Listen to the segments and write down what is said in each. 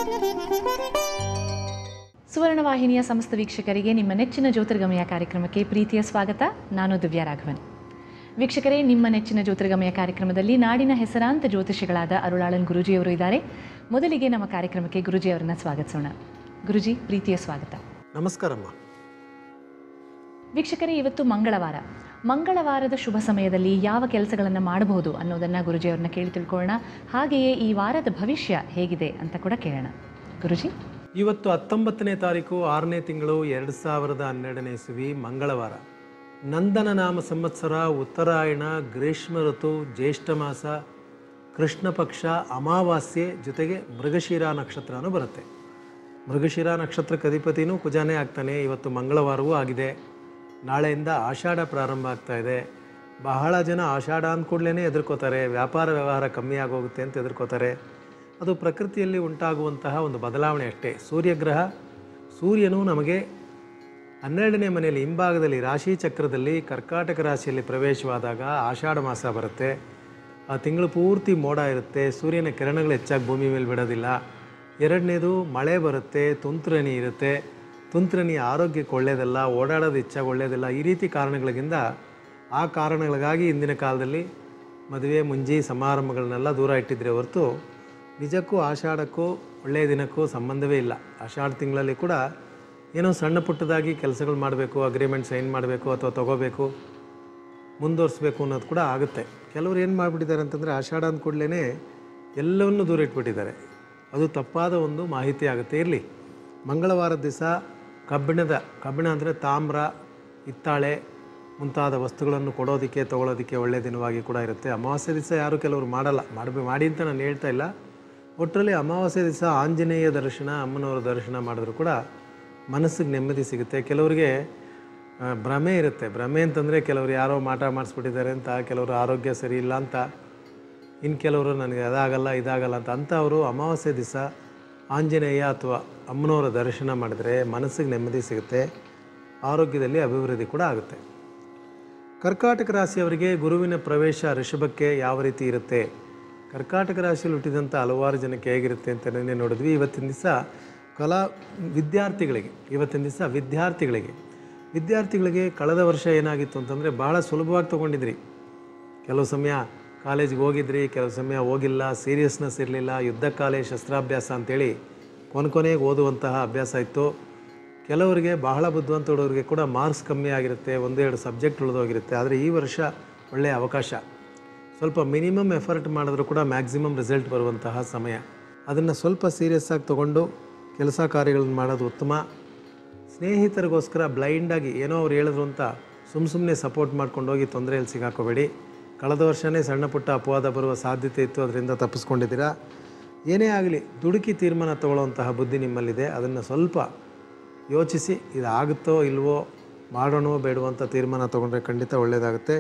ಸುವರ್ಣವಾಹಿನಿಯ ಸಮಸ್ತ ವೀಕ್ಷಕರಿಗೆ ನಿಮ್ಮ ನೆಚ್ಚಿನ ಜ್ಯೋತಿರ್ಗಮಯ ಕಾರ್ಯಕ್ರಮಕ್ಕೆ ಪ್ರೀತಿಯ ಸ್ವಾಗತ ನಾನು ದಿವ್ಯಾ ರಾಘವನ್ ವೀಕ್ಷಕರೇ ನಿಮ್ಮ ನೆಚ್ಚಿನ ಜ್ಯೋತಿರ್ಗಮಯ ಕಾರ್ಯಕ್ರಮದಲ್ಲಿ ನಾಡಿನ ಹೆಸರಾಂತ ಜ್ಯೋತಿಷಿಗಳಾದ ಅರುಳಾಳನ್ ಗುರುಜಿಯವರು ಇದ್ದಾರೆ ಮೊದಲಿಗೆ ನಮ್ಮ ಕಾರ್ಯಕ್ರಮಕ್ಕೆ ಗುರುಜಿಯವರನ್ನ ಸ್ವಾಗತಿಸೋಣ ಗುರುಜಿ ಪ್ರೀತಿಯ ಸ್ವಾಗತ ನಮಸ್ಕಾರಮ್ಮ ವೀಕ್ಷಕರೇ ಇವತ್ತು ಮಂಗಳವಾರ ಮಂಗಳವಾರದ ಶುಭ ಸಮಯದಲ್ಲಿ ಯಾವ ಕೆಲಸಗಳನ್ನು ಮಾಡಬಹುದು ಅನ್ನೋದನ್ನು ಗುರುಜಿಯವ್ರನ್ನ ಕೇಳಿ ತಿಳ್ಕೊಳ್ಳೋಣ ಹಾಗೆಯೇ ಈ ವಾರದ ಭವಿಷ್ಯ ಹೇಗಿದೆ ಅಂತ ಕೂಡ ಕೇಳೋಣ ಗುರುಜಿ ಇವತ್ತು ಹತ್ತೊಂಬತ್ತನೇ ತಾರೀಕು ಆರನೇ ತಿಂಗಳು ಎರಡು ಸಾವಿರದ ಹನ್ನೆರಡನೇ ಇಸುವಿ ಮಂಗಳವಾರ ನಂದನ ನಾಮ ಸಂವತ್ಸರ ಉತ್ತರಾಯಣ ಗ್ರೀಷ್ಮ ಋತು ಜ್ಯೇಷ್ಠ ಮಾಸ ಕೃಷ್ಣ ಪಕ್ಷ ಅಮಾವಾಸ್ಯೆ ಜೊತೆಗೆ ಮೃಗಶಿರ ನಕ್ಷತ್ರನೂ ಬರುತ್ತೆ ಮೃಗಶಿರ ನಕ್ಷತ್ರಕ್ಕೆ ಅಧಿಪತಿನೂ ಕುಜಾನೇ ಆಗ್ತಾನೆ ಇವತ್ತು ಮಂಗಳವಾರವೂ ಆಗಿದೆ ನಾಳೆಯಿಂದ ಆಷಾಢ ಪ್ರಾರಂಭ ಆಗ್ತಾ ಇದೆ ಬಹಳ ಜನ ಆಷಾಢ ಅಂದ್ಕೂಡ್ಲೇ ಎದುರ್ಕೋತಾರೆ ವ್ಯಾಪಾರ ವ್ಯವಹಾರ ಕಮ್ಮಿ ಆಗೋಗುತ್ತೆ ಅಂತ ಎದುರ್ಕೋತಾರೆ ಅದು ಪ್ರಕೃತಿಯಲ್ಲಿ ಉಂಟಾಗುವಂತಹ ಒಂದು ಬದಲಾವಣೆ ಅಷ್ಟೇ ಸೂರ್ಯಗ್ರಹ ಸೂರ್ಯನು ನಮಗೆ ಹನ್ನೆರಡನೇ ಮನೆಯಲ್ಲಿ ಹಿಂಭಾಗದಲ್ಲಿ ರಾಶಿ ಚಕ್ರದಲ್ಲಿ ಕರ್ಕಾಟಕ ರಾಶಿಯಲ್ಲಿ ಪ್ರವೇಶವಾದಾಗ ಆಷಾಢ ಮಾಸ ಬರುತ್ತೆ ಆ ತಿಂಗಳು ಪೂರ್ತಿ ಮೋಡ ಇರುತ್ತೆ ಸೂರ್ಯನ ಕಿರಣಗಳು ಹೆಚ್ಚಾಗಿ ಭೂಮಿ ಮೇಲೆ ಬಿಡೋದಿಲ್ಲ ಎರಡನೇದು ಮಳೆ ಬರುತ್ತೆ ತುಂತುರನಿ ಇರುತ್ತೆ ತುಂತುರನಿ ಆರೋಗ್ಯಕ್ಕೆ ಒಳ್ಳೆಯದಲ್ಲ ಓಡಾಡೋದು ಹೆಚ್ಚಾಗಿ ಒಳ್ಳೆಯದಿಲ್ಲ ಈ ರೀತಿ ಕಾರಣಗಳಿಂದ ಆ ಕಾರಣಗಳಿಗಾಗಿ ಇಂದಿನ ಕಾಲದಲ್ಲಿ ಮದುವೆ ಮುಂಜಿ ಸಮಾರಂಭಗಳನ್ನೆಲ್ಲ ದೂರ ಇಟ್ಟಿದ್ರೆ ಹೊರತು ನಿಜಕ್ಕೂ ಆಷಾಢಕ್ಕೂ ಒಳ್ಳೆಯ ದಿನಕ್ಕೂ ಸಂಬಂಧವೇ ಇಲ್ಲ ಆಷಾಢ ತಿಂಗಳಲ್ಲಿ ಕೂಡ ಏನೋ ಸಣ್ಣ ಪುಟ್ಟದಾಗಿ ಕೆಲಸಗಳು ಮಾಡಬೇಕು ಅಗ್ರಿಮೆಂಟ್ ಸೈನ್ ಮಾಡಬೇಕು ಅಥವಾ ತಗೋಬೇಕು ಮುಂದುವರಿಸ್ಬೇಕು ಅನ್ನೋದು ಕೂಡ ಆಗುತ್ತೆ ಕೆಲವರು ಏನು ಮಾಡಿಬಿಟ್ಟಿದ್ದಾರೆ ಅಂತಂದರೆ ಆಷಾಢ ಅಂದ ಕೂಡಲೇ ಎಲ್ಲವನ್ನೂ ದೂರ ಇಟ್ಬಿಟ್ಟಿದ್ದಾರೆ ಅದು ತಪ್ಪಾದ ಒಂದು ಮಾಹಿತಿ ಆಗುತ್ತೆ ಇರಲಿ ಮಂಗಳವಾರದ ದಿವಸ ಕಬ್ಬಿಣದ ಕಬ್ಬಿಣ ಅಂದರೆ ತಾಮ್ರ ಹಿತ್ತಾಳೆ ಮುಂತಾದ ವಸ್ತುಗಳನ್ನು ಕೊಡೋದಕ್ಕೆ ತೊಗೊಳೋದಕ್ಕೆ ಒಳ್ಳೆಯ ದಿನವಾಗಿ ಕೂಡ ಇರುತ್ತೆ ಅಮಾವಾಸ್ಯೆ ದಿವಸ ಯಾರು ಕೆಲವರು ಮಾಡಲ್ಲ ಮಾಡಬೇ ಮಾಡಿ ಅಂತ ನಾನು ಹೇಳ್ತಾ ಇಲ್ಲ ಒಟ್ಟರಲ್ಲಿ ಅಮಾವಾಸ್ಯೆ ದಿವಸ ಆಂಜನೇಯ ದರ್ಶನ ಅಮ್ಮನವರ ದರ್ಶನ ಮಾಡಿದ್ರು ಕೂಡ ಮನಸ್ಸಿಗೆ ನೆಮ್ಮದಿ ಸಿಗುತ್ತೆ ಕೆಲವರಿಗೆ ಆ, ಭ್ರಮೆ ಇರುತ್ತೆ ಭ್ರಮೆ ಅಂತಂದರೆ ಕೆಲವರು ಯಾರೋ ಮಾಟ ಮಾಡಿಸ್ಬಿಟ್ಟಿದ್ದಾರೆ ಅಂತ ಕೆಲವರು ಆರೋಗ್ಯ ಸರಿ ಇಲ್ಲ ಅಂತ ಇನ್ನು ಕೆಲವರು ನನಗೆ ಅದಾಗಲ್ಲ ಇದಾಗಲ್ಲ ಅಂತ ಅಂಥವರು ಅಮಾವಾಸ್ಯೆ ದಿವಸ ಆಂಜನೇಯ ಅಥವಾ ಅಮ್ಮನವರ ದರ್ಶನ ಮಾಡಿದ್ರೆ ಮನಸ್ಸಿಗೆ ನೆಮ್ಮದಿ ಸಿಗುತ್ತೆ ಆರೋಗ್ಯದಲ್ಲಿ ಅಭಿವೃದ್ಧಿ ಕೂಡ ಆಗುತ್ತೆ ಕರ್ಕಾಟಕ ರಾಶಿಯವರಿಗೆ ಗುರುವಿನ ಪ್ರವೇಶ ಋಷಭಕ್ಕೆ ಯಾವ ರೀತಿ ಇರುತ್ತೆ ಕರ್ಕಾಟಕ ರಾಶಿಯಲ್ಲಿ ಹುಟ್ಟಿದಂಥ ಹಲವಾರು ಜನಕ್ಕೆ ಹೇಗಿರುತ್ತೆ ಅಂತ ನಿನ್ನೆ ನೋಡಿದ್ವಿ ಇವತ್ತಿನ ದಿವಸ ಕಲಾ ವಿದ್ಯಾರ್ಥಿಗಳಿಗೆ ಇವತ್ತಿನ ದಿವಸ ವಿದ್ಯಾರ್ಥಿಗಳಿಗೆ ವಿದ್ಯಾರ್ಥಿಗಳಿಗೆ ಕಳೆದ ವರ್ಷ ಏನಾಗಿತ್ತು ಅಂತಂದರೆ ಭಾಳ ಸುಲಭವಾಗಿ ತೊಗೊಂಡಿದ್ರಿ ಕೆಲವು ಸಮಯ ಕಾಲೇಜಿಗೆ ಹೋಗಿದ್ರಿ ಕೆಲವು ಸಮಯ ಹೋಗಿಲ್ಲ ಸೀರಿಯಸ್ನೆಸ್ ಇರಲಿಲ್ಲ ಯುದ್ಧ ಕಾಲೇ ಶಸ್ತ್ರಾಭ್ಯಾಸ ಅಂತೇಳಿ ಕೊನೆ ಕೊನೆಗೆ ಓದುವಂತಹ ಅಭ್ಯಾಸ ಇತ್ತು ಕೆಲವರಿಗೆ ಬಹಳ ಬುದ್ಧಿವಂತ ಹುಡುಗರಿಗೆ ಕೂಡ ಮಾರ್ಕ್ಸ್ ಕಮ್ಮಿ ಆಗಿರುತ್ತೆ ಒಂದೆರಡು ಸಬ್ಜೆಕ್ಟ್ ಉಳಿದೋಗಿರುತ್ತೆ ಆದರೆ ಈ ವರ್ಷ ಒಳ್ಳೆಯ ಅವಕಾಶ ಸ್ವಲ್ಪ ಮಿನಿಮಮ್ ಎಫರ್ಟ್ ಮಾಡಿದ್ರೂ ಕೂಡ ಮ್ಯಾಕ್ಸಿಮಮ್ ರಿಸಲ್ಟ್ ಬರುವಂತಹ ಸಮಯ ಅದನ್ನು ಸ್ವಲ್ಪ ಸೀರಿಯಸ್ ಆಗಿ ತೊಗೊಂಡು ಕೆಲಸ ಕಾರ್ಯಗಳನ್ನು ಮಾಡೋದು ಉತ್ತಮ ಸ್ನೇಹಿತರಿಗೋಸ್ಕರ ಬ್ಲೈಂಡಾಗಿ ಏನೋ ಅವ್ರು ಹೇಳಿದ್ರು ಅಂತ ಸುಮ್ಮ ಸುಮ್ಮನೆ ಸಪೋರ್ಟ್ ಮಾಡ್ಕೊಂಡು ಹೋಗಿ ತೊಂದರೆಯಲ್ಲಿ ಸಿಗಾಕೋಬೇಡಿ ಕಳೆದ ವರ್ಷವೇ ಸಣ್ಣ ಪುಟ್ಟ ಅಪವಾದ ಬರುವ ಸಾಧ್ಯತೆ ಇತ್ತು ಅದರಿಂದ ತಪ್ಪಿಸ್ಕೊಂಡಿದ್ದೀರಾ ಏನೇ ಆಗಲಿ ದುಡುಕಿ ತೀರ್ಮಾನ ತಗೊಳ್ಳುವಂತಹ ಬುದ್ಧಿ ನಿಮ್ಮಲ್ಲಿದೆ ಅದನ್ನು ಸ್ವಲ್ಪ ಯೋಚಿಸಿ ಇದಾಗುತ್ತೋ ಇಲ್ವೋ ಮಾಡೋಣೋ ಬೇಡವೋ ಅಂತ ತೀರ್ಮಾನ ತೊಗೊಂಡ್ರೆ ಖಂಡಿತ ಒಳ್ಳೆಯದಾಗುತ್ತೆ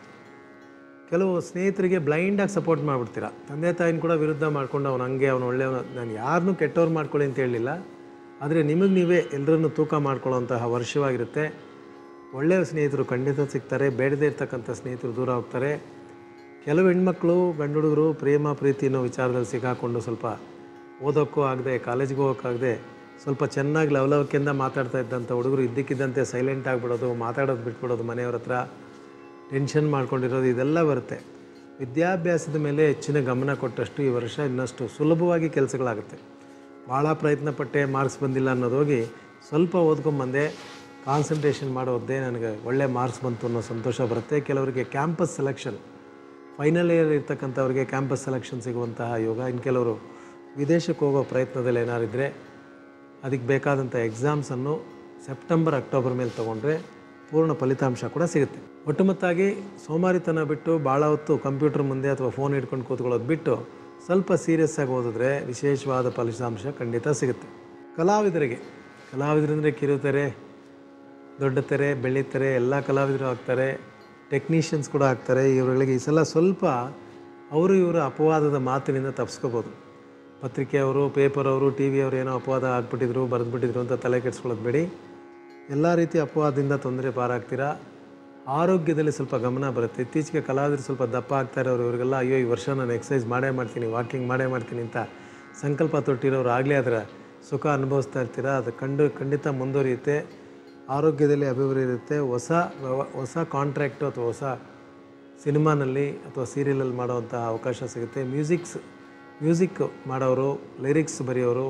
ಕೆಲವು ಸ್ನೇಹಿತರಿಗೆ ಬ್ಲೈಂಡಾಗಿ ಸಪೋರ್ಟ್ ಮಾಡಿಬಿಡ್ತೀರಾ ತಂದೆ ತಾಯಿನ ಕೂಡ ವಿರುದ್ಧ ಮಾಡ್ಕೊಂಡು ಅವ್ನು ಹಂಗೆ ಅವನು ಒಳ್ಳೆಯವನು ನಾನು ಯಾರನ್ನೂ ಕೆಟ್ಟವ್ರು ಮಾಡ್ಕೊಳ್ಳಿ ಅಂತ ಹೇಳಲಿಲ್ಲ ಆದರೆ ನಿಮಗೆ ನೀವೇ ಎಲ್ಲರನ್ನು ತೂಕ ಮಾಡ್ಕೊಳ್ಳೋಂತಹ ವರ್ಷವಾಗಿರುತ್ತೆ ಒಳ್ಳೆಯ ಸ್ನೇಹಿತರು ಖಂಡಿತ ಸಿಗ್ತಾರೆ ಬೇಡದೇ ಇರ್ತಕ್ಕಂಥ ಸ್ನೇಹಿತರು ದೂರ ಹೋಗ್ತಾರೆ ಕೆಲವು ಹೆಣ್ಮಕ್ಳು ಗಂಡು ಹುಡುಗರು ಪ್ರೇಮ ಪ್ರೀತಿ ಅನ್ನೋ ವಿಚಾರದಲ್ಲಿ ಸಿಕ್ಕಾಕೊಂಡು ಸ್ವಲ್ಪ ಓದೋಕ್ಕೂ ಆಗದೆ ಕಾಲೇಜಿಗೆ ಹೋಗೋಕ್ಕಾಗದೆ ಸ್ವಲ್ಪ ಚೆನ್ನಾಗಿ ಲವಲವಿಕೆಯಿಂದ ಮಾತಾಡ್ತಾ ಇದ್ದಂಥ ಹುಡುಗರು ಇದ್ದಕ್ಕಿದ್ದಂತೆ ಸೈಲೆಂಟ್ ಆಗಿಬಿಡೋದು ಮಾತಾಡೋದು ಬಿಟ್ಬಿಡೋದು ಮನೆಯವ್ರ ಹತ್ರ ಟೆನ್ಷನ್ ಮಾಡ್ಕೊಂಡಿರೋದು ಇದೆಲ್ಲ ಬರುತ್ತೆ ವಿದ್ಯಾಭ್ಯಾಸದ ಮೇಲೆ ಹೆಚ್ಚಿನ ಗಮನ ಕೊಟ್ಟಷ್ಟು ಈ ವರ್ಷ ಇನ್ನಷ್ಟು ಸುಲಭವಾಗಿ ಕೆಲಸಗಳಾಗುತ್ತೆ ಭಾಳ ಪ್ರಯತ್ನ ಪಟ್ಟೆ ಮಾರ್ಕ್ಸ್ ಬಂದಿಲ್ಲ ಅನ್ನೋದು ಹೋಗಿ ಸ್ವಲ್ಪ ಓದ್ಕೊಂಬಂದೆ ಕಾನ್ಸಂಟ್ರೇಷನ್ ಮಾಡೋದೇ ನನಗೆ ಒಳ್ಳೆ ಮಾರ್ಕ್ಸ್ ಬಂತು ಅನ್ನೋ ಸಂತೋಷ ಬರುತ್ತೆ ಕೆಲವರಿಗೆ ಕ್ಯಾಂಪಸ್ ಸೆಲೆಕ್ಷನ್ ಫೈನಲ್ ಇಯರ್ ಇರ್ತಕ್ಕಂಥವ್ರಿಗೆ ಕ್ಯಾಂಪಸ್ ಸೆಲೆಕ್ಷನ್ ಸಿಗುವಂತಹ ಯೋಗ ಇನ್ನು ಕೆಲವರು ವಿದೇಶಕ್ಕೆ ಹೋಗೋ ಪ್ರಯತ್ನದಲ್ಲಿ ಏನಾರಿದ್ರೆ ಅದಕ್ಕೆ ಬೇಕಾದಂಥ ಎಕ್ಸಾಮ್ಸನ್ನು ಸೆಪ್ಟೆಂಬರ್ ಅಕ್ಟೋಬರ್ ಮೇಲೆ ತೊಗೊಂಡ್ರೆ ಪೂರ್ಣ ಫಲಿತಾಂಶ ಕೂಡ ಸಿಗುತ್ತೆ ಒಟ್ಟುಮೊತ್ತಾಗಿ ಸೋಮಾರಿತನ ಬಿಟ್ಟು ಭಾಳ ಹೊತ್ತು ಕಂಪ್ಯೂಟರ್ ಮುಂದೆ ಅಥವಾ ಫೋನ್ ಹಿಡ್ಕೊಂಡು ಕೂತ್ಕೊಳ್ಳೋದು ಬಿಟ್ಟು ಸ್ವಲ್ಪ ಸೀರಿಯಸ್ ಆಗಿ ಓದಿದ್ರೆ ವಿಶೇಷವಾದ ಫಲಿತಾಂಶ ಖಂಡಿತ ಸಿಗುತ್ತೆ ಕಲಾವಿದರಿಗೆ ಕಲಾವಿದರಂದರೆ ಕಿರುತೆರೆ ದೊಡ್ಡ ತೆರೆ ಬೆಳ್ಳಿತೆರೆ ಎಲ್ಲ ಕಲಾವಿದರು ಆಗ್ತಾರೆ ಟೆಕ್ನಿಷಿಯನ್ಸ್ ಕೂಡ ಆಗ್ತಾರೆ ಇವರುಗಳಿಗೆ ಈ ಸಲ ಸ್ವಲ್ಪ ಅವರು ಇವರು ಅಪವಾದದ ಮಾತಿನಿಂದ ತಪ್ಪಿಸ್ಕೋಬೋದು ಪತ್ರಿಕೆಯವರು ಪೇಪರವರು ಟಿ ವಿಯವರು ಏನೋ ಅಪವಾದ ಆಗ್ಬಿಟ್ಟಿದ್ರು ಬರೆದ್ಬಿಟ್ಟಿದ್ರು ಅಂತ ತಲೆ ಕೆಡಿಸ್ಕೊಳ್ಳೋದು ಬೇಡಿ ಎಲ್ಲ ರೀತಿಯ ಅಪವಾದದಿಂದ ತೊಂದರೆ ಪಾರಾಗ್ತೀರಾ ಆರೋಗ್ಯದಲ್ಲಿ ಸ್ವಲ್ಪ ಗಮನ ಬರುತ್ತೆ ಇತ್ತೀಚೆಗೆ ಕಲಾವಿದರು ಸ್ವಲ್ಪ ದಪ್ಪ ಆಗ್ತಾ ಇರೋರು ಇವರಿಗೆಲ್ಲ ಅಯ್ಯೋ ಈ ವರ್ಷ ನಾನು ಎಕ್ಸಸೈಸ್ ಮಾಡೇ ಮಾಡ್ತೀನಿ ವಾಕಿಂಗ್ ಮಾಡೇ ಮಾಡ್ತೀನಿ ಅಂತ ಸಂಕಲ್ಪ ತೊಟ್ಟಿರೋರು ಆಗಲೇ ಅದರ ಸುಖ ಅನುಭವಿಸ್ತಾ ಇರ್ತೀರ ಅದು ಕಂಡು ಖಂಡಿತ ಮುಂದುವರಿಯುತ್ತೆ ಆರೋಗ್ಯದಲ್ಲಿ ಅಭಿವೃದ್ಧಿ ಇರುತ್ತೆ ಹೊಸ ವ್ಯವ- ಹೊಸ ಕಾಂಟ್ರ್ಯಾಕ್ಟು ಅಥವಾ ಹೊಸ ಸಿನಿಮಾನಲ್ಲಿ ಅಥವಾ ಸೀರಿಯಲಲ್ಲಿ ಮಾಡೋವಂತಹ ಅವಕಾಶ ಸಿಗುತ್ತೆ ಮ್ಯೂಸಿಕ್ಸ್ ಮ್ಯೂಸಿಕ್ ಮಾಡೋರು ಲಿರಿಕ್ಸ್ ಬರೆಯೋರು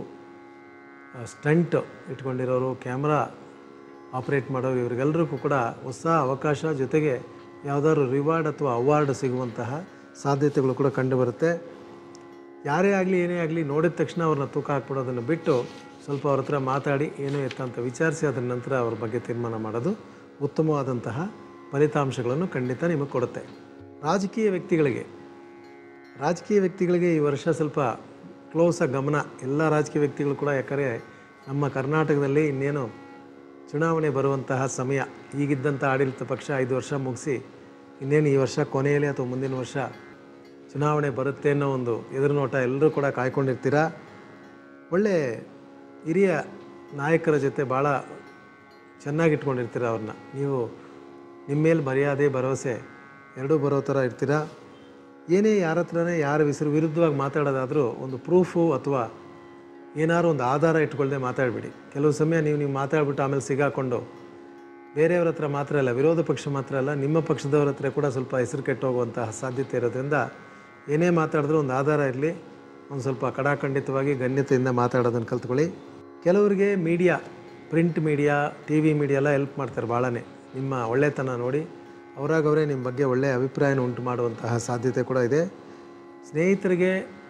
ಸ್ಟಂಟ್ ಇಟ್ಕೊಂಡಿರೋರು ಕ್ಯಾಮ್ರಾ ಆಪ್ರೇಟ್ ಮಾಡೋರು ಇವರಿಗೆಲ್ಲರಿಗೂ ಕೂಡ ಹೊಸ ಅವಕಾಶ ಜೊತೆಗೆ ಯಾವುದಾದ್ರು ರಿವಾರ್ಡ್ ಅಥವಾ ಅವಾರ್ಡ್ ಸಿಗುವಂತಹ ಸಾಧ್ಯತೆಗಳು ಕೂಡ ಕಂಡುಬರುತ್ತೆ ಯಾರೇ ಆಗಲಿ ಏನೇ ಆಗಲಿ ನೋಡಿದ ತಕ್ಷಣ ಅವ್ರನ್ನ ತೂಕ ಹಾಕ್ಬಿಡೋದನ್ನು ಬಿಟ್ಟು ಸ್ವಲ್ಪ ಅವ್ರ ಹತ್ರ ಮಾತಾಡಿ ಏನು ಎತ್ತ ಅಂತ ವಿಚಾರಿಸಿ ಅದರ ನಂತರ ಅವ್ರ ಬಗ್ಗೆ ತೀರ್ಮಾನ ಮಾಡೋದು ಉತ್ತಮವಾದಂತಹ ಫಲಿತಾಂಶಗಳನ್ನು ಖಂಡಿತ ನಿಮಗೆ ಕೊಡುತ್ತೆ ರಾಜಕೀಯ ವ್ಯಕ್ತಿಗಳಿಗೆ ರಾಜಕೀಯ ವ್ಯಕ್ತಿಗಳಿಗೆ ಈ ವರ್ಷ ಸ್ವಲ್ಪ ಕ್ಲೋಸಾಗಿ ಗಮನ ಎಲ್ಲ ರಾಜಕೀಯ ವ್ಯಕ್ತಿಗಳು ಕೂಡ ಯಾಕಂದರೆ ನಮ್ಮ ಕರ್ನಾಟಕದಲ್ಲಿ ಇನ್ನೇನು ಚುನಾವಣೆ ಬರುವಂತಹ ಸಮಯ ಈಗಿದ್ದಂಥ ಆಡಳಿತ ಪಕ್ಷ ಐದು ವರ್ಷ ಮುಗಿಸಿ ಇನ್ನೇನು ಈ ವರ್ಷ ಕೊನೆಯಲ್ಲಿ ಅಥವಾ ಮುಂದಿನ ವರ್ಷ ಚುನಾವಣೆ ಬರುತ್ತೆ ಅನ್ನೋ ಒಂದು ಎದುರುನೋಟ ಎಲ್ಲರೂ ಕೂಡ ಕಾಯ್ಕೊಂಡಿರ್ತೀರ ಒಳ್ಳೆ ಹಿರಿಯ ನಾಯಕರ ಜೊತೆ ಭಾಳ ಚೆನ್ನಾಗಿ ಇಟ್ಕೊಂಡಿರ್ತೀರ ಅವ್ರನ್ನ ನೀವು ನಿಮ್ಮ ಮೇಲೆ ಮರ್ಯಾದೆ ಭರವಸೆ ಎರಡೂ ಬರೋ ಥರ ಇರ್ತೀರಾ ಏನೇ ಯಾರ ಹತ್ರನೇ ಯಾರ ಹೆಸರು ವಿರುದ್ಧವಾಗಿ ಮಾತಾಡೋದಾದರೂ ಒಂದು ಪ್ರೂಫು ಅಥವಾ ಏನಾದ್ರು ಒಂದು ಆಧಾರ ಇಟ್ಕೊಳ್ದೆ ಮಾತಾಡಬೇಡಿ ಕೆಲವು ಸಮಯ ನೀವು ನೀವು ಮಾತಾಡ್ಬಿಟ್ಟು ಆಮೇಲೆ ಸಿಗಾಕೊಂಡು ಬೇರೆಯವ್ರ ಹತ್ರ ಮಾತ್ರ ಅಲ್ಲ ವಿರೋಧ ಪಕ್ಷ ಮಾತ್ರ ಅಲ್ಲ ನಿಮ್ಮ ಪಕ್ಷದವ್ರ ಹತ್ರ ಕೂಡ ಸ್ವಲ್ಪ ಹೆಸರು ಕೆಟ್ಟೋಗುವಂತಹ ಸಾಧ್ಯತೆ ಇರೋದ್ರಿಂದ ಏನೇ ಮಾತಾಡಿದ್ರೂ ಒಂದು ಆಧಾರ ಇರಲಿ ಒಂದು ಸ್ವಲ್ಪ ಕಡಾಖಂಡಿತವಾಗಿ ಗಣ್ಯತೆಯಿಂದ ಮಾತಾಡೋದನ್ನು ಕಲ್ತ್ಕೊಳ್ಳಿ ಕೆಲವರಿಗೆ media print media T V media ಎಲ್ಲ ಹೆಲ್ಪ್ ಮಾಡ್ತಾರೆ ಭಾಳನೇ ನಿಮ್ಮ ಒಳ್ಳೆತನ ನೋಡಿ ಅವರಾಗವರೇ ನಿಮ್ಮ ಬಗ್ಗೆ ಒಳ್ಳೆಯ ಅಭಿಪ್ರಾಯನ ಉಂಟು ಮಾಡುವಂತಹ ಸಾಧ್ಯತೆ ಕೂಡ ಇದೆ ಸ್ನೇಹಿತರಿಗೆ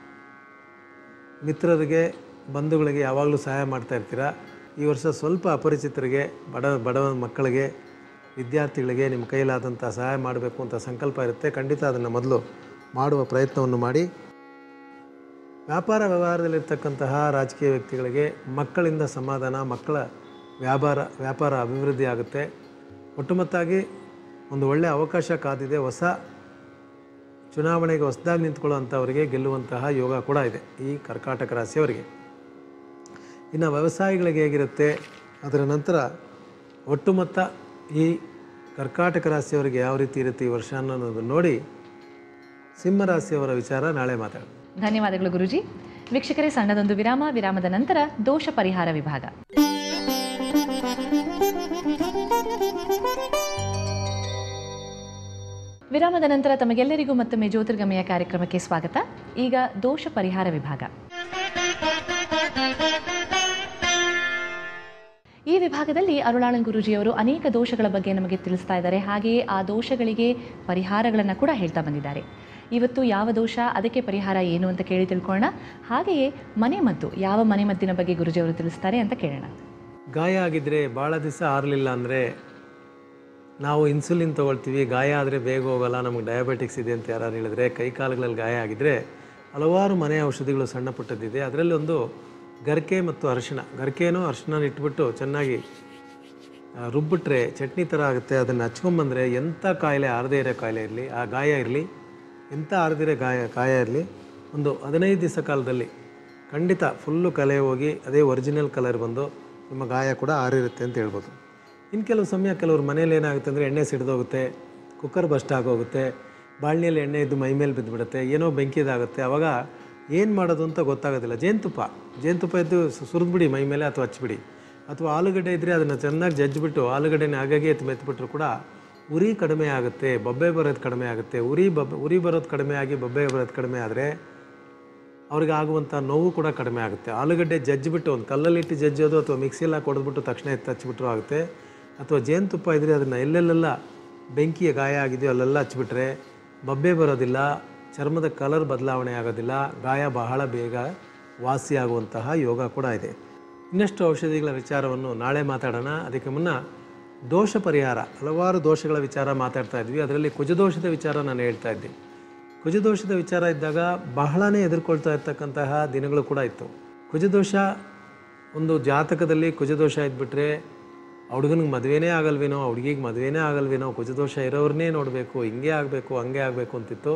ಮಿತ್ರರಿಗೆ ಬಂಧುಗಳಿಗೆ ಯಾವಾಗಲೂ ಸಹಾಯ ಮಾಡ್ತಾ ಇರ್ತೀರಾ ಈ ವರ್ಷ ಸ್ವಲ್ಪ ಅಪರಿಚಿತರಿಗೆ ಬಡ ಬಡ ಮಕ್ಕಳಿಗೆ ವಿದ್ಯಾರ್ಥಿಗಳಿಗೆ ನಿಮ್ಮ ಕೈಲಾದಂಥ ಸಹಾಯ ಮಾಡಬೇಕು ಅಂತ ಸಂಕಲ್ಪ ಇರುತ್ತೆ ಖಂಡಿತ ಅದನ್ನು ಮೊದಲು ಮಾಡುವ ಪ್ರಯತ್ನವನ್ನು ಮಾಡಿ ವ್ಯಾಪಾರ ವ್ಯವಹಾರದಲ್ಲಿರ್ತಕ್ಕಂತಹ ರಾಜಕೀಯ ವ್ಯಕ್ತಿಗಳಿಗೆ ಮಕ್ಕಳಿಂದ ಸಮಾಧಾನ ಮಕ್ಕಳ ವ್ಯಾಪಾರ ವ್ಯಾಪಾರ ಅಭಿವೃದ್ಧಿ ಆಗುತ್ತೆ ಒಟ್ಟುಮೊತ್ತಾಗಿ ಒಂದು ಒಳ್ಳೆಯ ಅವಕಾಶ ಕಾದಿದೆ ಹೊಸ ಚುನಾವಣೆಗೆ ಹೊಸದಾಗಿ ನಿಂತ್ಕೊಳ್ಳುವಂಥವರಿಗೆ ಗೆಲ್ಲುವಂತಹ ಯೋಗ ಕೂಡ ಇದೆ ಈ ಕರ್ಕಾಟಕ ರಾಶಿಯವರಿಗೆ ಇನ್ನು ವ್ಯವಸಾಯಿಗಳಿಗೆ ಹೇಗಿರುತ್ತೆ ಅದರ ನಂತರ ಒಟ್ಟುಮೊತ್ತ ಈ ಕರ್ಕಾಟಕ ರಾಶಿಯವರಿಗೆ ಯಾವ ರೀತಿ ಇರುತ್ತೆ ಈ ವರ್ಷ ಅನ್ನೋದನ್ನು ನೋಡಿ ಸಿಂಹರಾಶಿಯವರ ವಿಚಾರ ನಾಳೆ ಮಾತಾಡೋಣ ಧನ್ಯವಾದಗಳು ಗುರುಜಿ ವೀಕ್ಷಕರೇ ಸಣ್ಣದೊಂದು ವಿರಾಮ ವಿರಾಮದ ನಂತರ ದೋಷ ಪರಿಹಾರ ವಿಭಾಗ ವಿರಾಮದ ನಂತರ ತಮಗೆಲ್ಲರಿಗೂ ಮತ್ತೊಮ್ಮೆ ಜ್ಯೋತಿರ್ಗಮಯ ಕಾರ್ಯಕ್ರಮಕ್ಕೆ ಸ್ವಾಗತ ಈಗ ದೋಷ ಪರಿಹಾರ ವಿಭಾಗ ಈ ವಿಭಾಗದಲ್ಲಿ ಅರುಳಾಳನ್ ಗುರೂಜಿಯವರು ಅನೇಕ ದೋಷಗಳ ಬಗ್ಗೆ ನಮಗೆ ತಿಳಿಸ್ತಾ ಇದ್ದಾರೆ ಹಾಗೆಯೇ ಆ ದೋಷಗಳಿಗೆ ಪರಿಹಾರಗಳನ್ನು ಕೂಡ ಹೇಳ್ತಾ ಬಂದಿದ್ದಾರೆ ಇವತ್ತು ಯಾವ ದೋಷ ಅದಕ್ಕೆ ಪರಿಹಾರ ಏನು ಅಂತ ಕೇಳಿ ತಿಳ್ಕೊಳ್ಳೋಣ ಹಾಗೆಯೇ ಮನೆ ಮದ್ದು ಯಾವ ಮನೆ ಮದ್ದಿನ ಬಗ್ಗೆ ಗುರುಜಿಯವರು ತಿಳಿಸ್ತಾರೆ ಅಂತ ಕೇಳೋಣ ಗಾಯ ಆಗಿದ್ದರೆ ಭಾಳ ದಿವಸ ಆರಲಿಲ್ಲ ಅಂದರೆ ನಾವು ಇನ್ಸುಲಿನ್ ತೊಗೊಳ್ತೀವಿ ಗಾಯ ಆದರೆ ಬೇಗ ಹೋಗಲ್ಲ ನಮಗೆ ಡಯಾಬಿಟಿಕ್ಸ್ ಇದೆ ಅಂತ ಯಾರು ಹೇಳಿದ್ರೆ ಕೈ ಕಾಲುಗಳಲ್ಲಿ ಗಾಯ ಆಗಿದ್ದರೆ ಹಲವಾರು ಮನೆ ಔಷಧಿಗಳು ಸಣ್ಣ ಪುಟ್ಟದ್ದಿದೆ ಅದರಲ್ಲಿ ಒಂದು ಗರಿಕೆ ಮತ್ತು ಅರಿಶಿಣ ಗರಿಕೆನೂ ಅರಿಶಿನ ಇಟ್ಬಿಟ್ಟು ಚೆನ್ನಾಗಿ ಆ, ರುಬ್ಬಿಟ್ರೆ ಚಟ್ನಿ ಥರ ಆಗುತ್ತೆ ಅದನ್ನು ಹಚ್ಕೊಂಬಂದರೆ ಎಂಥ ಕಾಯಿಲೆ ಆರದೇ ಇರೋ ಕಾಯಿಲೆ ಇರಲಿ ಆ ಗಾಯ ಇರಲಿ ಎಂಥ ಆರದಿರೋ ಗಾಯ ಗಾಯ ಇರಲಿ ಒಂದು ಹದಿನೈದು ದಿವಸ ಕಾಲದಲ್ಲಿ ಖಂಡಿತ ಫುಲ್ಲು ಕಲೆ ಹೋಗಿ ಅದೇ ಒರಿಜಿನಲ್ ಕಲರ್ ಬಂದು ನಿಮ್ಮ ಗಾಯ ಕೂಡ ಆರಿರುತ್ತೆ ಅಂತ ಹೇಳ್ಬೋದು ಇನ್ನು ಕೆಲವು ಸಮಯ ಕೆಲವ್ರ ಮನೇಲಿ ಏನಾಗುತ್ತೆ ಅಂದರೆ ಎಣ್ಣೆ ಸಿಡಿದೋಗುತ್ತೆ ಕುಕ್ಕರ್ ಬಸ್ಟ್ ಆಗೋಗುತ್ತೆ ಬಾಳ್ನಿಯಲ್ಲಿ ಎಣ್ಣೆ ಇದ್ದು ಮೈ ಮೇಲೆ ಬಿದ್ದುಬಿಡುತ್ತೆ ಏನೋ ಬೆಂಕಿದಾಗುತ್ತೆ ಅವಾಗ ಏನು ಮಾಡೋದು ಅಂತ ಗೊತ್ತಾಗೋದಿಲ್ಲ ಜೇನುತುಪ್ಪ ಜೇನುತುಪ್ಪ ಇದ್ದು ಸು- ಸುರಿದ್ಬಿಡಿ ಮೈ ಮೇಲೆ ಅಥವಾ ಹಚ್ಬಿಡಿ ಅಥವಾ ಆಲೂಗಡ್ಡೆ ಇದ್ದರೆ ಅದನ್ನು ಚೆನ್ನಾಗಿ ಜಜ್ಜಿಬಿಟ್ಟು ಆಲೂಗಡ್ಡೆನ ಹಾಗಾಗಿ ಎತ್ತು ಮೆತ್ಬಿಟ್ರು ಕೂಡ ಉರಿ ಕಡಿಮೆ ಆಗುತ್ತೆ ಬೊಬ್ಬೆ ಬರೋದು ಕಡಿಮೆ ಆಗುತ್ತೆ ಉರಿ ಬಬ್ಬೆ ಉರಿ ಬರೋದು ಕಡಿಮೆ ಆಗಿ ಬೊಬ್ಬೆ ಬರೋದು ಕಡಿಮೆ ಆದರೆ ಅವ್ರಿಗೆ ಆಗುವಂಥ ನೋವು ಕೂಡ ಕಡಿಮೆ ಆಗುತ್ತೆ ಆಲೂಗಡ್ಡೆ ಜಜ್ಜಿಬಿಟ್ಟು ಒಂದು ಕಲ್ಲಲ್ಲಿಟ್ಟು ಜಜ್ಜೋದು ಅಥವಾ ಮಿಕ್ಸಿಯಲ್ಲಿ ಹಾಕಿ ಹೊಡೆದ್ಬಿಟ್ಟು ತಕ್ಷಣ ಎತ್ತು ಹಚ್ಬಿಟ್ರು ಆಗುತ್ತೆ ಅಥವಾ ಜೇನುತುಪ್ಪ ಇದ್ದರೆ ಅದನ್ನು ಎಲ್ಲೆಲ್ಲೆಲ್ಲ ಬೆಂಕಿಯ ಗಾಯ ಆಗಿದೆಯೋ ಅಲ್ಲೆಲ್ಲ ಹಚ್ಬಿಟ್ರೆ ಬಬ್ಬೆ ಬರೋದಿಲ್ಲ ಚರ್ಮದ ಕಲರ್ ಬದಲಾವಣೆ ಆಗೋದಿಲ್ಲ ಗಾಯ ಬಹಳ ಬೇಗ ವಾಸಿಯಾಗುವಂತಹ ಯೋಗ ಕೂಡ ಇದೆ ಇನ್ನಷ್ಟು ಔಷಧಿಗಳ ವಿಚಾರವನ್ನು ನಾಳೆ ಮಾತಾಡೋಣ ಅದಕ್ಕೆ ಮುನ್ನ ದೋಷ ಪರಿಹಾರ ಹಲವಾರು ದೋಷಗಳ ವಿಚಾರ ಮಾತಾಡ್ತಾ ಇದ್ವಿ ಅದರಲ್ಲಿ ಕುಜದೋಷದ ವಿಚಾರ ನಾನು ಹೇಳ್ತಾ ಇದ್ದೆ ಕುಜದೋಷದ ವಿಚಾರ ಇದ್ದಾಗ ಬಹಳನೇ ಎದುರ್ಕೊಳ್ತಾ ಇರ್ತಕ್ಕಂತಹ ದಿನಗಳು ಕೂಡ ಇತ್ತು ಕುಜದೋಷ ಒಂದು ಜಾತಕದಲ್ಲಿ ಕುಜದೋಷ ಇದ್ಬಿಟ್ರೆ ಆ ಹುಡುಗನಿಗೆ ಮದುವೆನೇ ಆಗಲ್ವೇನೋ ಆ ಹುಡುಗಿಗೆ ಮದುವೆನೇ ಆಗಲ್ವೇನೋ ಕುಜದೋಷ ಇರೋರನ್ನೇ ನೋಡಬೇಕು ಹಿಂಗೆ ಆಗಬೇಕು ಹಂಗೆ ಆಗಬೇಕು ಅಂತಿತ್ತು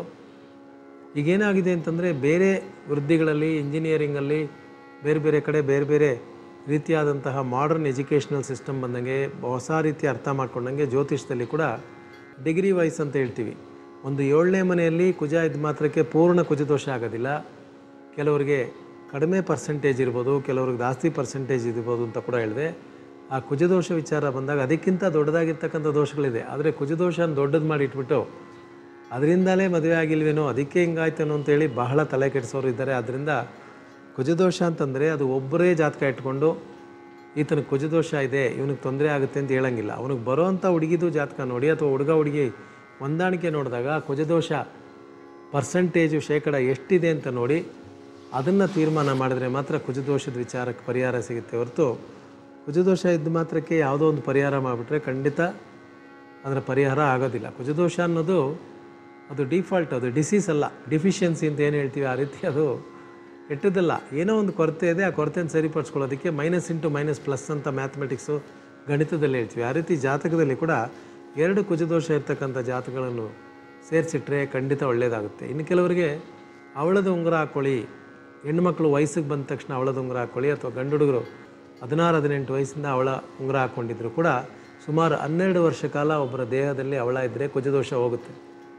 ಈಗೇನಾಗಿದೆ ಅಂತಂದರೆ ಬೇರೆ ವೃತ್ತಿಗಳಲ್ಲಿ ಇಂಜಿನಿಯರಿಂಗಲ್ಲಿ ಬೇರೆ ಬೇರೆ ಕಡೆ ಬೇರೆ ಬೇರೆ ರೀತಿಯಾದಂತಹ ಮಾಡರ್ನ್ ಎಜುಕೇಷನಲ್ ಸಿಸ್ಟಮ್ ಬಂದಂಗೆ ಹೊಸ ರೀತಿ ಅರ್ಥ ಮಾಡ್ಕೊಂಡಂಗೆ ಜ್ಯೋತಿಷದಲ್ಲಿ ಕೂಡ ಡಿಗ್ರಿ ವೈಸ್ ಅಂತ ಹೇಳ್ತೀವಿ ಒಂದು ಏಳನೇ ಮನೆಯಲ್ಲಿ ಕುಜ ಇದ್ದ ಮಾತ್ರಕ್ಕೆ ಪೂರ್ಣ ಕುಜದೋಷ ಆಗೋದಿಲ್ಲ ಕೆಲವರಿಗೆ ಕಡಿಮೆ ಪರ್ಸೆಂಟೇಜ್ ಇರ್ಬೋದು ಕೆಲವ್ರಿಗೆ ಜಾಸ್ತಿ ಪರ್ಸೆಂಟೇಜ್ ಇರ್ಬೋದು ಅಂತ ಕೂಡ ಹೇಳಿದೆ ಆ ಕುಜದೋಷ ವಿಚಾರ ಬಂದಾಗ ಅದಕ್ಕಿಂತ ದೊಡ್ಡದಾಗಿರ್ತಕ್ಕಂಥ ದೋಷಗಳಿದೆ ಆದರೆ ಕುಜದೋಷನ ದೊಡ್ಡದು ಮಾಡಿ ಇಟ್ಬಿಟ್ಟು ಅದರಿಂದಲೇ ಮದುವೆ ಆಗಿಲ್ವೇನೋ ಅದಕ್ಕೆ ಹಿಂಗಾಯ್ತೇನೋ ಅಂತೇಳಿ ಬಹಳ ತಲೆ ಕೆಡಿಸೋರು ಇದ್ದಾರೆ ಆದ್ದರಿಂದ ಕುಜದೋಷ ಅಂತಂದರೆ ಅದು ಒಬ್ಬರೇ ಜಾತಕ ಇಟ್ಕೊಂಡು ಈತನಿಗೆ ಕುಜದೋಷ ಇದೆ ಇವನಿಗೆ ತೊಂದರೆ ಆಗುತ್ತೆ ಅಂತ ಹೇಳಂಗಿಲ್ಲ ಅವನಿಗೆ ಬರೋವಂಥ ಹುಡುಗಿದು ಜಾತಕ ನೋಡಿ ಅಥವಾ ಹುಡುಗ ಹುಡುಗಿ ಹೊಂದಾಣಿಕೆ ನೋಡಿದಾಗ ಕುಜದೋಷ ಪರ್ಸಂಟೇಜು ಶೇಕಡ ಎಷ್ಟಿದೆ ಅಂತ ನೋಡಿ ಅದನ್ನು ತೀರ್ಮಾನ ಮಾಡಿದ್ರೆ ಮಾತ್ರ ಕುಜದೋಷದ ವಿಚಾರಕ್ಕೆ ಪರಿಹಾರ ಸಿಗುತ್ತೆ ಹೊರತು ಕುಜದೋಷ ಇದ್ದ ಮಾತ್ರಕ್ಕೆ ಯಾವುದೋ ಒಂದು ಪರಿಹಾರ ಮಾಡಿಬಿಟ್ರೆ ಖಂಡಿತ ಅದರ ಪರಿಹಾರ ಆಗೋದಿಲ್ಲ ಕುಜದೋಷ ಅನ್ನೋದು ಅದು ಡಿಫಾಲ್ಟ್ ಅದು ಡಿಸೀಸ್ ಅಲ್ಲ ಡಿಫಿಷಿಯನ್ಸಿ ಅಂತ ಏನು ಹೇಳ್ತೀವಿ ಆ ರೀತಿ ಅದು ಕೆಟ್ಟದ್ದಲ್ಲ ಏನೋ ಒಂದು ಕೊರತೆ ಇದೆ ಆ ಕೊರತೆಯನ್ನು ಸರಿಪಡಿಸ್ಕೊಳ್ಳೋದಕ್ಕೆ ಮೈನಸ್ ಇಂಟು ಮೈನಸ್ ಪ್ಲಸ್ ಅಂತ ಮ್ಯಾಥಮೆಟಿಕ್ಸು ಗಣಿತದಲ್ಲಿ ಹೇಳ್ತೀವಿ ಆ ರೀತಿ ಜಾತಕದಲ್ಲಿ ಕೂಡ ಎರಡು ಕುಜದೋಷ ಇರ್ತಕ್ಕಂಥ ಜಾತಕಗಳನ್ನು ಸೇರಿಸಿಟ್ರೆ ಖಂಡಿತ ಒಳ್ಳೆಯದಾಗುತ್ತೆ ಇನ್ನು ಕೆಲವರಿಗೆ ಅವಳದ ಉಂಗುರ ಹಾಕ್ಕೊಳ್ಳಿ ಹೆಣ್ಮಕ್ಳು ವಯಸ್ಸಿಗೆ ಬಂದ ತಕ್ಷಣ ಅವಳದ ಉಂಗುರ ಹಾಕ್ಕೊಳ್ಳಿ ಅಥವಾ ಗಂಡು ಹುಡುಗರು ಹದಿನಾರು ಹದಿನೆಂಟು ವಯಸ್ಸಿಂದ ಅವಳ ಉಂಗುರ ಹಾಕ್ಕೊಂಡಿದ್ರು ಕೂಡ ಸುಮಾರು ಹನ್ನೆರಡು ವರ್ಷ ಕಾಲ ಒಬ್ಬರ ದೇಹದಲ್ಲಿ ಅವಳ ಇದ್ದರೆ ಕುಜದೋಷ ಹೋಗುತ್ತೆ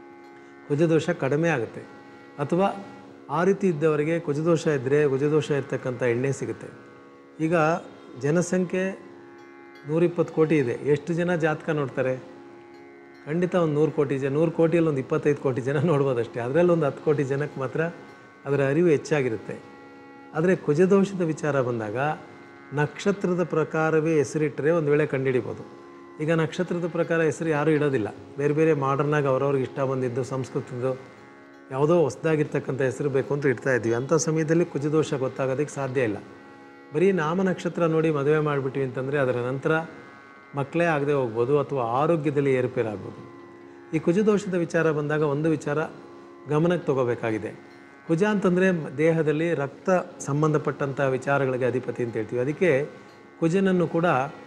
ಕುಜದೋಷ ಕಡಿಮೆ ಆಗುತ್ತೆ ಅಥವಾ ಆ ರೀತಿ ಇದ್ದವರಿಗೆ ಕುಜದೋಷ ಇದ್ದರೆ ಕುಜದೋಷ ಇರ್ತಕ್ಕಂಥ ಎಣ್ಣೆ ಸಿಗುತ್ತೆ ಈಗ ಜನಸಂಖ್ಯೆ ನೂರಿಪ್ಪತ್ತು ಕೋಟಿ ಇದೆ ಎಷ್ಟು ಜನ ಜಾತಕ ನೋಡ್ತಾರೆ ಖಂಡಿತ ಒಂದು ನೂರು ಕೋಟಿ ಜನ ನೂರು ಕೋಟಿಯಲ್ಲಿ ಒಂದು ಇಪ್ಪತ್ತೈದು ಕೋಟಿ ಜನ ನೋಡ್ಬೋದಷ್ಟೇ ಅದರಲ್ಲಿ ಒಂದು ಹತ್ತು ಕೋಟಿ ಜನಕ್ಕೆ ಮಾತ್ರ ಅದರ ಅರಿವು ಹೆಚ್ಚಾಗಿರುತ್ತೆ ಆದರೆ ಕುಜದೋಷದ ವಿಚಾರ ಬಂದಾಗ ನಕ್ಷತ್ರದ ಪ್ರಕಾರವೇ ಹೆಸರಿಟ್ಟರೆ ಒಂದು ವೇಳೆ ಕಂಡುಹಿಡಿಬೋದು ಈಗ ನಕ್ಷತ್ರದ ಪ್ರಕಾರ ಹೆಸರು ಯಾರೂ ಇಡೋದಿಲ್ಲ ಬೇರೆ ಬೇರೆ ಮಾಡರ್ನಾಗಿ ಅವ್ರವ್ರಿಗೆ ಇಷ್ಟ ಬಂದಿದ್ದು ಸಂಸ್ಕೃತದ್ದು ಯಾವುದೋ ಹೊಸದಾಗಿರ್ತಕ್ಕಂಥ ಹೆಸರು ಬೇಕು ಅಂತ ಇಡ್ತಾ ಇದ್ವಿ ಅಂಥ ಸಮಯದಲ್ಲಿ ಕುಜದೋಷ ಗೊತ್ತಾಗೋದಕ್ಕೆ ಸಾಧ್ಯ ಇಲ್ಲ ಬರೀ ನಾಮ ನಕ್ಷತ್ರ ನೋಡಿ ಮದುವೆ ಮಾಡಿಬಿಟ್ವಿ ಅಂತಂದರೆ ಅದರ ನಂತರ ಮಕ್ಕಳೇ ಆಗದೆ ಹೋಗ್ಬೋದು ಅಥವಾ ಆರೋಗ್ಯದಲ್ಲಿ ಏರುಪೇರಾಗ್ಬೋದು ಈ ಕುಜದೋಷದ ವಿಚಾರ ಬಂದಾಗ ಒಂದು ವಿಚಾರ ಗಮನಕ್ಕೆ ತಗೋಬೇಕಾಗಿದೆ ಕುಜ ಅಂತಂದರೆ ದೇಹದಲ್ಲಿ ರಕ್ತ ಸಂಬಂಧಪಟ್ಟಂಥ ವಿಚಾರಗಳಿಗೆ ಅಧಿಪತಿ ಅಂತ ಹೇಳ್ತೀವಿ ಅದಕ್ಕೆ ಕುಜನನ್ನು ಕೂಡ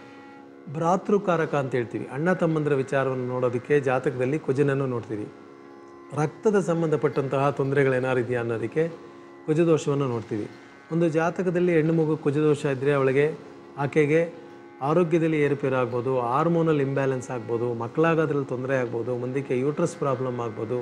ಭ್ರಾತೃಕಾರಕ ಅಂತ ಹೇಳ್ತೀವಿ ಅಣ್ಣ ತಮ್ಮಂದರ ವಿಚಾರವನ್ನು ನೋಡೋದಕ್ಕೆ ಜಾತಕದಲ್ಲಿ ಕುಜನನ್ನು ನೋಡ್ತೀವಿ ರಕ್ತದ ಸಂಬಂಧಪಟ್ಟಂತಹ ತೊಂದರೆಗಳೇನಾರು ಇದೆಯಾ ಅನ್ನೋದಕ್ಕೆ ಕುಜದೋಷವನ್ನು ನೋಡ್ತೀವಿ ಒಂದು ಜಾತಕದಲ್ಲಿ ಹೆಣ್ಣು ಮಗು ಕುಜದೋಷ ಇದ್ದರೆ ಅವಳಿಗೆ ಆಕೆಗೆ ಆರೋಗ್ಯದಲ್ಲಿ ಏರುಪೇರು ಆಗ್ಬೋದು ಹಾರ್ಮೋನಲ್ ಇಂಬ್ಯಾಲೆನ್ಸ್ ಆಗ್ಬೋದು ಮಕ್ಕಳಾಗೋದ್ರಲ್ಲಿ ತೊಂದರೆ ಆಗ್ಬೋದು ಮುಂದಕ್ಕೆ ಯೂಟ್ರಸ್ ಪ್ರಾಬ್ಲಮ್ ಆಗ್ಬೋದು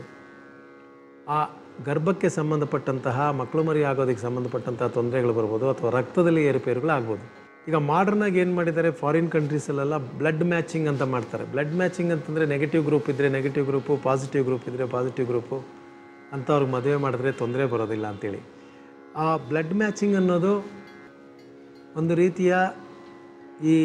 ಆ ಗರ್ಭಕ್ಕೆ ಸಂಬಂಧಪಟ್ಟಂತಹ ಮಕ್ಕಳು ಮರಿ ಆಗೋದಕ್ಕೆ ಸಂಬಂಧಪಟ್ಟಂತಹ ತೊಂದರೆಗಳು ಬರ್ಬೋದು ಅಥವಾ ರಕ್ತದಲ್ಲಿ ಏರುಪೇರುಗಳು ಆಗ್ಬೋದು ಈಗ ಮಾಡರ್ನಾಗಿ ಏನು ಮಾಡಿದ್ದಾರೆ ಫಾರಿನ್ ಕಂಟ್ರೀಸಲ್ಲೆಲ್ಲ ಬ್ಲಡ್ ಮ್ಯಾಚಿಂಗ್ ಅಂತ ಮಾಡ್ತಾರೆ ಬ್ಲಡ್ ಮ್ಯಾಚಿಂಗ್ ಅಂತಂದರೆ ನೆಗೆಟಿವ್ ಗ್ರೂಪ್ ಇದ್ದರೆ ನೆಗೆಟಿವ್ ಗ್ರೂಪು ಪಾಸಿಟಿವ್ ಗ್ರೂಪ್ ಇದ್ದರೆ ಪಾಸಿಟಿವ್ ಗ್ರೂಪು ಅಂಥವ್ರಿಗೆ ಮದುವೆ ಮಾಡಿದ್ರೆ ತೊಂದರೆ ಬರೋದಿಲ್ಲ ಅಂತೇಳಿ ಆ ಬ್ಲಡ್ ಮ್ಯಾಚಿಂಗ್ ಅನ್ನೋದು ಒಂದು ರೀತಿಯ ಈ